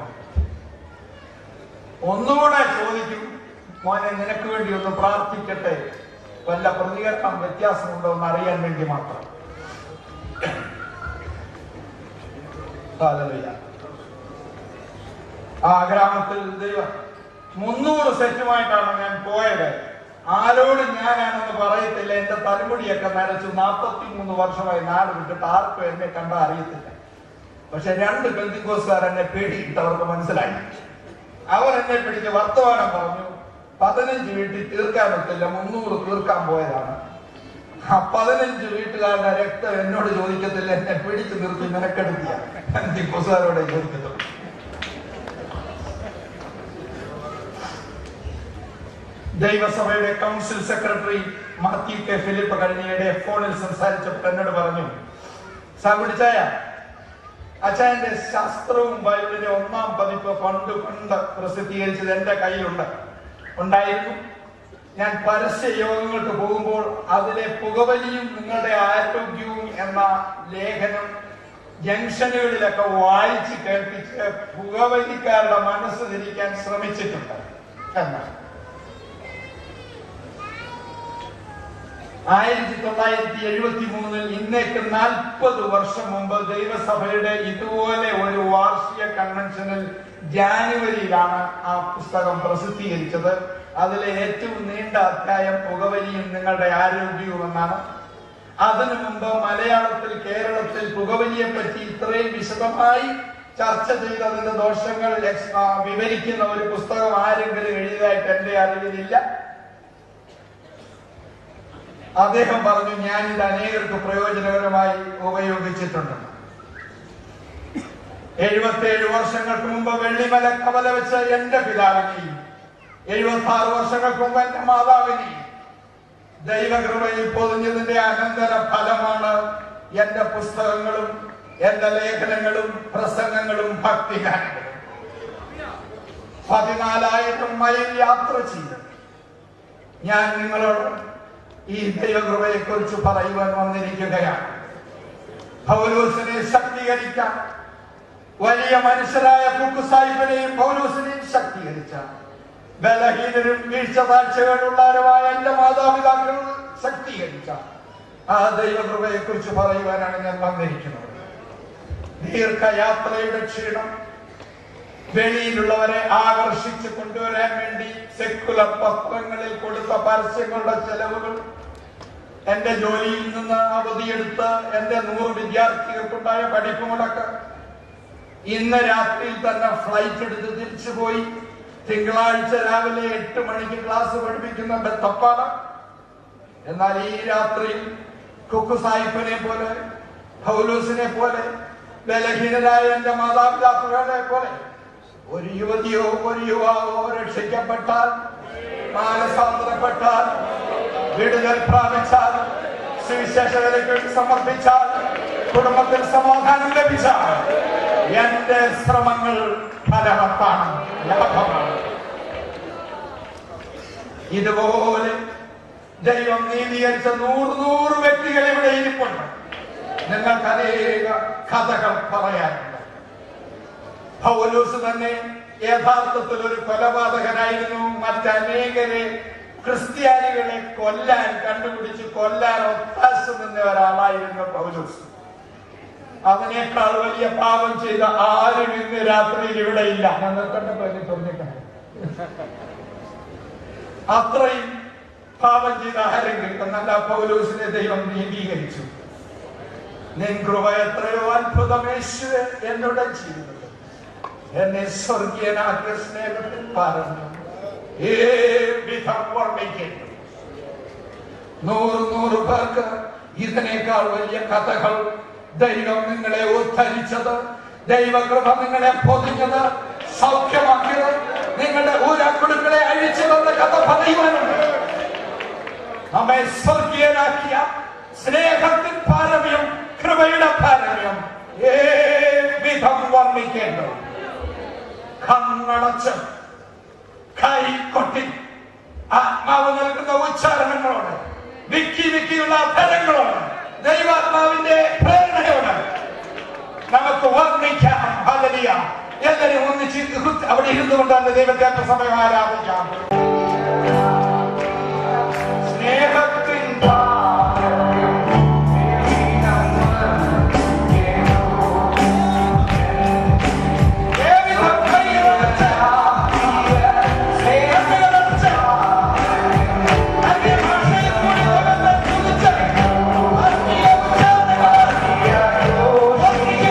ഒന്നുകൂടെ ചോദിക്കും മോനെ നിനക്ക് വേണ്ടി ഒന്ന് പ്രാർത്ഥിക്കട്ടെ വല്ല പ്രതികരണം വ്യത്യാസമുണ്ടോ എന്ന് അറിയാൻ വേണ്ടി മാത്രം ഹല്ലേലൂയ. ആ ഗ്രാമത്തിൽ ദൈവം മുന്നൂറ് സെറ്റുമായിട്ടാണ് ഞാൻ പോയത് ആരോടും ഞാനാണെന്ന് പറയത്തില്ല എന്റെ തലമുടിയൊക്കെ നരച്ചു നാൽപ്പത്തി മൂന്ന് വർഷമായി നാട് വിട്ടിട്ട് ആർക്കും എന്നെ കണ്ട അറിയത്തില്ല പക്ഷെ രണ്ട് ബന്ധുക്കോസുകാർ എന്നെ പേടിയിട്ട് അവർക്ക് മനസ്സിലായി അവർ എന്നെ പിടിച്ച് വർത്തമാനം പറഞ്ഞു പതിനഞ്ച് വീട്ടിൽ തീർക്കാൻ പറ്റില്ല മുന്നൂറ് തീർക്കാൻ പോയതാണ് ആ പതിനഞ്ച് വീട്ടുകാരുടെ രക്തം എന്നോട് ചോദിക്കത്തില്ല എന്നെ പിടിച്ചു നിർത്തി നിനക്കെടുത്തിയ ബന്ധുക്കോസുകാരോടെ ചോദിക്കത്തുള്ളൂ ദൈവസഭയുടെ council secretary Mathew K Philip കഴിഞ്ഞയുടെ ഫോണിൽ സംസാരിച്ചപ്പോൾ എന്നോട് പറഞ്ഞു സാകുടിച്ചായ അച്ഛന്റെ ശാസ്ത്രവും ബൈബിളിന്റെ ഒന്നാം പതിപ്പ് പണ്ട് പണ്ട് പ്രസിദ്ധീകരിച്ചത് എന്റെ കയ്യിലുണ്ട് ഉണ്ടായിരുന്നു ഞാൻ പരസ്യ യോഗങ്ങൾക്ക് പോകുമ്പോൾ അതിലെ പുകവലിയും നിങ്ങളുടെ ആരോഗ്യവും എന്ന ലേഖനം ജംഗ്ഷനുകളിലൊക്കെ വായിച്ച് കേൾപ്പിച്ച് പുകവലിക്കാരുടെ മനസ്സ് തിരിക്കാൻ ശ്രമിച്ചിട്ടുണ്ട് എന്നാണ് ആയിരത്തി തൊള്ളായിരത്തി എഴുപത്തി മൂന്നിൽ ഇന്നേക്ക് നാൽപ്പത് വർഷം മുമ്പ് ദൈവസഭയുടെ ഇതുപോലെ ഒരു വാർഷിക കൺവെൻഷനിൽ ജാനുവരിയിലാണ് ആ പുസ്തകം പ്രസിദ്ധീകരിച്ചത് അതിലെ ഏറ്റവും നീണ്ട അധ്യായം പുകവലിയും നിങ്ങളുടെ ആരോഗ്യവും എന്നാണ് അതിനു മുമ്പ് മലയാളത്തിൽ കേരളത്തിൽ പുകവലിയെ പറ്റി ഇത്രയും വിശദമായി ചർച്ച ചെയ്ത് അതിന്റെ ദോഷങ്ങൾ എക്സ്- ആ, വിവരിക്കുന്ന ഒരു പുസ്തകം ആരെങ്കിലും എഴുതിയതായിട്ട് എന്റെ അറിവിലില്ല അദ്ദേഹം പറഞ്ഞു ഞാൻ ഇത് അനേകർക്ക് പ്രയോജനകരമായി ഉപയോഗിച്ചിട്ടുണ്ട് എഴുപത്തിയേഴ് വർഷങ്ങൾക്ക് മുമ്പ് വെള്ളിമല കവല വെച്ച എന്റെ പിതാവിനെയും എഴുപത്തി ആറ് വർഷങ്ങൾക്ക് മുമ്പ് എന്റെ മാതാവിനെയും ദൈവകൃപയിൽ പൊതിഞ്ഞതിന്റെ അനന്തര ഫലമാണ് എന്റെ പുസ്തകങ്ങളും എന്റെ ലേഖനങ്ങളും പ്രസംഗങ്ങളും ഭക്തിഗാനങ്ങളും പതിനാലായിരം മൈൽ യാത്ര ചെയ്ത് ഞാൻ നിങ്ങളോട് ഈ ദൈവകൃപയെ കുറിച്ച് പറയുവാൻ വന്നിരിക്കുകയാണ് പൗലോസിനെ ശക്തീകരിക്കാൻ വലിയ മനുഷ്യരായ കുക്കു സാഹിബിനെയും പൗലോസിനെയും ശക്തീകരിച്ച ബലഹീനരും വീഴ്ച താഴ്ചകളുള്ളവരുമായ എന്റെ മാതാപിതാക്കൾ ശക്തീകരിച്ച ആ ദൈവകൃപയെ കുറിച്ച് പറയുവാനാണ് ഞാൻ വന്നിരിക്കുന്നത് ദീർഘയാത്രയുടെ ക്ഷീണം വെളിയിലുള്ളവരെ ആകർഷിച്ച് കൊണ്ടുവരാൻ വേണ്ടി സെക്കുലർ പത്രങ്ങളിൽ കൊടുത്ത പരസ്യങ്ങളുടെ ചെലവുകൾ എന്റെ ജോലിയിൽ നിന്ന് അവധിയെടുത്ത് എന്റെ നൂറ് വിദ്യാർത്ഥികൾക്കുണ്ടായ പഠിപ്പ് മുടക്ക് ഇന്ന് രാത്രിയിൽ തന്നെ ഫ്ലൈറ്റ് എടുത്ത് തിരിച്ചു പോയി തിങ്കളാഴ്ച രാവിലെ എട്ട് മണിക്ക് ക്ലാസ് പഠിപ്പിക്കുന്ന ബത്തപ്പാട് എന്നാൽ ഈ രാത്രിയിൽ കുക്കു സാഹിബിനെ പോലെ പൗലൂസിനെ പോലെ ബലഹീനരായ എന്റെ മാതാപിതാക്കളെ പോലെ ഒരു യുവതിയോ ഒരു യുവാവോ രക്ഷിക്കപ്പെട്ടാൽ മാനസാന്തരപ്പെട്ടാൽ വിടുതൽ പ്രാപിച്ചാൽ സുവിശേഷകർക്ക് സമർപ്പിച്ചാൽ കുടുംബത്തിൽ സമാധാനം ലഭിച്ചാൽ എന്റെ ശ്രമങ്ങൾ ഫലവത്താണ് ലാഭമാണ് ഇതുപോലെ ദൈവം നീതീകരിച്ച നൂറ് നൂറ് വ്യക്തികൾ ഇവിടെ ഇരിപ്പുണ്ട് നിങ്ങൾക്ക് അനേക കഥകൾ പറയാനുണ്ട് പൗലൂസ് തന്നെ യഥാർത്ഥത്തിൽ ഒരു കൊലപാതകനായിരുന്നു മറ്റനേകരെ ക്രിസ്ത്യാനികളെ കൊല്ലാൻ കണ്ടുപിടിച്ച് കൊല്ലാൻ ഒത്താശ നിന്ന ഒരാളായിരുന്നു പൗലൂസ് അതിനേക്കാൾ വലിയ പാപം ചെയ്ത ആരും ഇന്ന് രാത്രിയിൽ ഇവിടെ ഇല്ല ഞങ്ങൾ കണ്ടപ്പോ എന്നെ തോന്നിക്കണം അത്രയും പാപം ചെയ്ത ആരെങ്കിലും എന്നല്ല പൗലൂസിനെ ദൈവം നീതീകരിച്ചു നിൻ കൃപ എത്രയോ അത്ഭുതമേശുവെ എന്നോട് ജീവിതത്തിൽ എന്നെ സ്വർഗീയനാക്കിയ സ്നേഹത്തിൽ പറഞ്ഞു ഏവിധം വർണ്ണിക്കുന്നു നൂറ് നൂറ് പേർക്ക് ഇതിനേക്കാൾ വലിയ കഥകൾ ദൈവം നിങ്ങളെ ഉദ്ധരിച്ചത് ദൈവകൃപ നിങ്ങളെ പൊതിഞ്ഞത് സൗഖ്യമാക്കിയത് നിങ്ങളുടെ ഊരാക്കുടുക്കളെ അഴിച്ചതെന്ന കഥ പറയുവാനുണ്ട് നമ്മെ സ്വർഗീയനാക്കിയ സ്നേഹത്തിൻ പാരമ്യം കൃപയുടെ പാരമ്യം ഏവിധം വർണ്ണിക്കേണ്ടത് കണ്ണടച്ച് കൈ കൊട്ടി ആത്മാവ് നൽകുന്ന ഉച്ചാരണങ്ങളോട് വിക്കി വിക്കിയുള്ള ഫലങ്ങളോട് ദൈവാത്മാവിന്റെ പ്രേരണയോട് നമുക്ക് വർണ്ണിക്കാം ഹല്ലേലൂയ എല്ലാവരും ഒന്നിച്ച് ഇരുന്ന് അവിടെ ഇരുന്നു കൊണ്ട് തന്നെ ദൈവത്തെ സമയം ആരാധിക്കാം സ്നേഹത്തിൻ ഏവിധം കൈകളടച്ച്, സ്നേഹത്തിലടച്ച്, അന്യഭാഷയിൽ കൂടി ദൈവത്തെ സ്തുതിച്ച്, ആത്മീയ ഉച്ചാരണങ്ങൾ, ആത്മീയ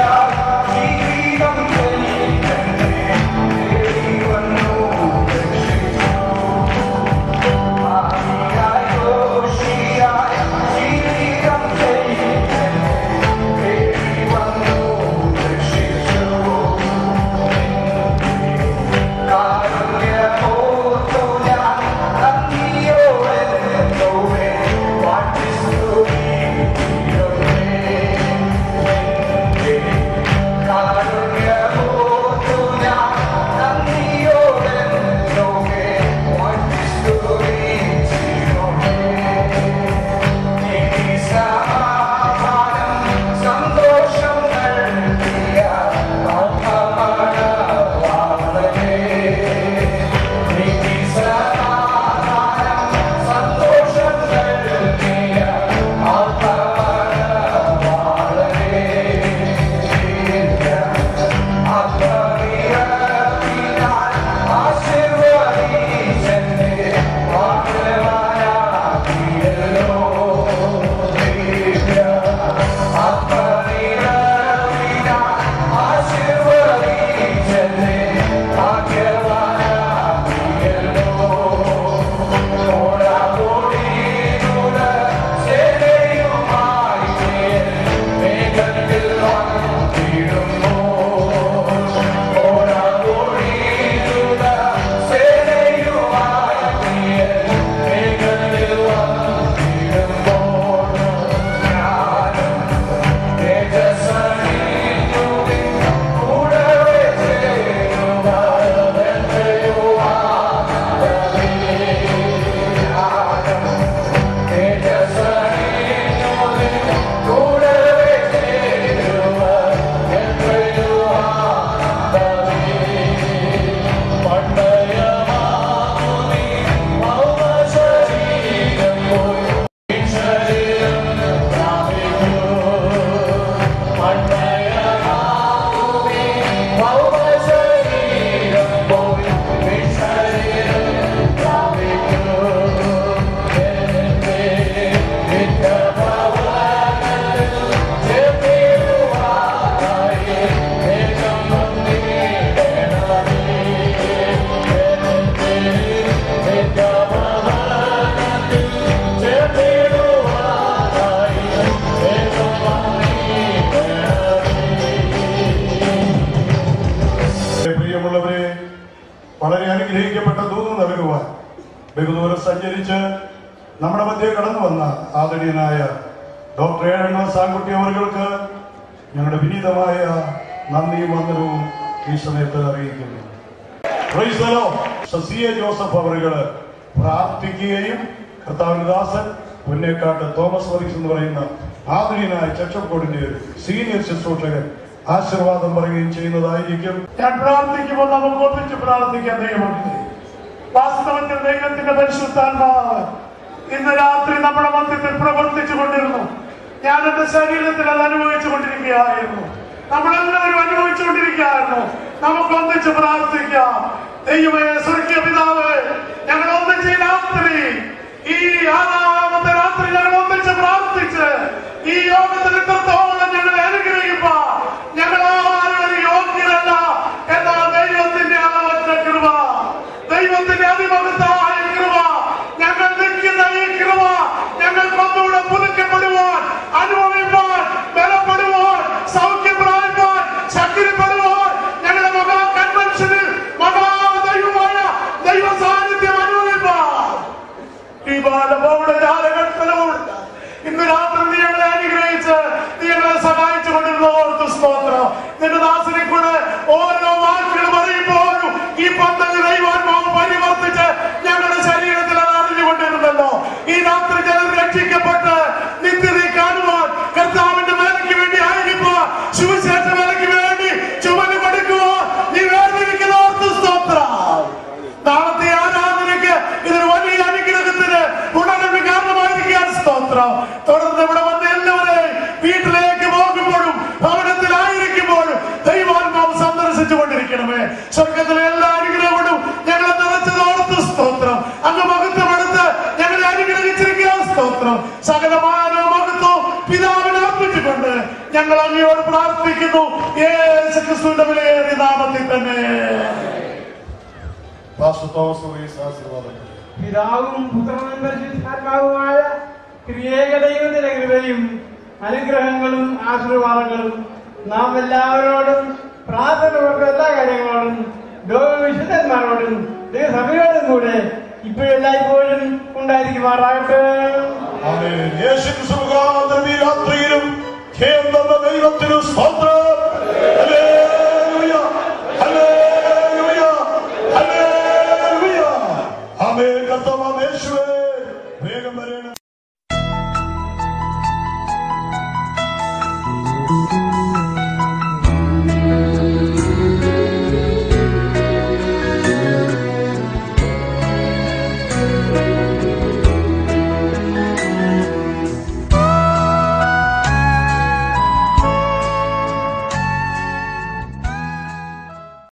പ്രിയമുള്ളവരെ വളരെ അനുഗ്രഹിക്കപ്പെട്ട ദൂത് നൽകുവാൻ ബഹുദൂരം സഞ്ചരിച്ച് നമ്മുടെ മധ്യേ കടന്നു വന്ന ആദരണീയനായ ഡോക്ടർ ഏഴണ്ണ സാൻകുട്ടി അവർക്ക് ഞങ്ങളുടെ വിനീതമായ നന്ദിയും വന്ദനവും ഈ സമയത്ത് അറിയിക്കുന്നു Praise the Lord. C A Joseph അവറുകള് പ്രാർത്ഥിക്കുകയും കർത്താവിന്റെ ദാസൻ പുന്നേക്കാട്ട് തോമസ് വർഗീസ് എന്ന് പറയുന്ന ആധുനികനായ ചച്ചക്കോടിന്റെ സീനിയർ ശുശ്രൂഷകൻ ആശീർവാദം പറയുകയും ചെയ്യുന്നതായിരിക്കും ഞാൻ പ്രാർത്ഥിക്കുമ്പോൾ നമുക്ക് ഒന്നിച്ച് പ്രാർത്ഥിക്കാൻ ദൈവമുണ്ട് വാസ്തവത്തിൽ ദൈവത്തിന്റെ പരിശുദ്ധാത്മാവ് ഇന്ന് രാത്രി നമ്മുടെ മധ്യത്തിൽ പ്രവർത്തിച്ചു കൊണ്ടിരുന്നു ഞാൻ എന്റെ ശരീരത്തിൽ അത് അനുഭവിച്ചു കൊണ്ടിരിക്കുകയായിരുന്നു നമ്മളെല്ലാവരും അനുഭവിച്ചുകൊണ്ടിരിക്കുകയായിരുന്നു നമുക്ക് ഒന്നിച്ച് പ്രാർത്ഥിക്കാം ദൈവമേ സ്വർഗീയ പിതാവ് ഞങ്ങൾ ഒന്നിച്ച് ഈ രാത്രി ഈ ആറാമത്തെ രാത്രി ഞങ്ങൾ ഒന്നിച്ച് പ്രാർത്ഥിച്ച് ഈ യോഗത്തിൽ ഇത്രത്തോളം ഞങ്ങളെ അനുഗ്രഹിപ്പാ ഞങ്ങൾ ആരും ഒരു യോഗ്യരല്ല എന്നാൽ ദൈവത്തിന്റെ അളവറ്റ കൃപ ദൈവത്തിന്റെ അതിമഹത്തായ കൃപ ഞങ്ങൾ നിൽക്കുന്ന ഈ കൃപ ഞങ്ങൾ ഒന്നുകൂടെ പുതുക്കപ്പെടുവാൻ അനുഭവിപ്പാൻ ബലപ്പെടുവാൻ സൗഖ്യം പ്രാപിപ്പാൻ ശക്തിപ്പെടുവാൻ ഞങ്ങളുടെ മഹാ കൺവെൻഷനിൽ മഹാദൈവമായ ദൈവ സാന്നിധ്യം അനുഭവിപ്പാൻ ഈ ബാലഭവയുടെ ജാലകത്തിലൂടെ ഇന്ന് രാത്രി നീ ഞങ്ങളെ അനുഗ്രഹിച്ച് നീ ഞങ്ങളെ സഹായിച്ചു കൊണ്ടിരുന്ന ഓർത്ത് സ്തോത്രം നിന്റെ ദാസനെ കൂടെ ഓരോ വാക്കുകൾ പറയുമ്പോഴും സ്തോത്രം സകലമാനവും മഹത്വവും പിതാവിനെ അർപ്പിച്ചുകൊണ്ട് ഞങ്ങൾ അങ്ങയോട് പ്രാർത്ഥിക്കുന്നു യേശു ക്രിസ്തുവിന്റെ വിലയേറിയ നാമത്തിൽ തന്നെ പാസ്റ്റർ തോമസ് ലൂയിസ് ആശീർവാദം പിതാവും പുത്രനും പരിശുദ്ധാത്മാവുമായ ക്രിയേക ദൈവത്തിന്റെ കൃപയും അനുഗ്രഹങ്ങളും ആശീർവാദങ്ങളും നാം എല്ലാവരോടും പ്രാർത്ഥനകൾക്ക് എല്ലാ കാര്യങ്ങളോടും ലോകവിശുദ്ധന്മാരോടും ദൈവസഭയോടും കൂടെ ഇപ്പോഴെല്ലായ്പ്പോഴും ഉണ്ടായിരിക്കുമാറാകട്ടെ ആമേൻ. യേശു ക്രിസ്തു മുഖാന്തരം ഈ രാത്രിയിലും ഖേദം തന്ന ദൈവത്തിനു സ്തോത്രം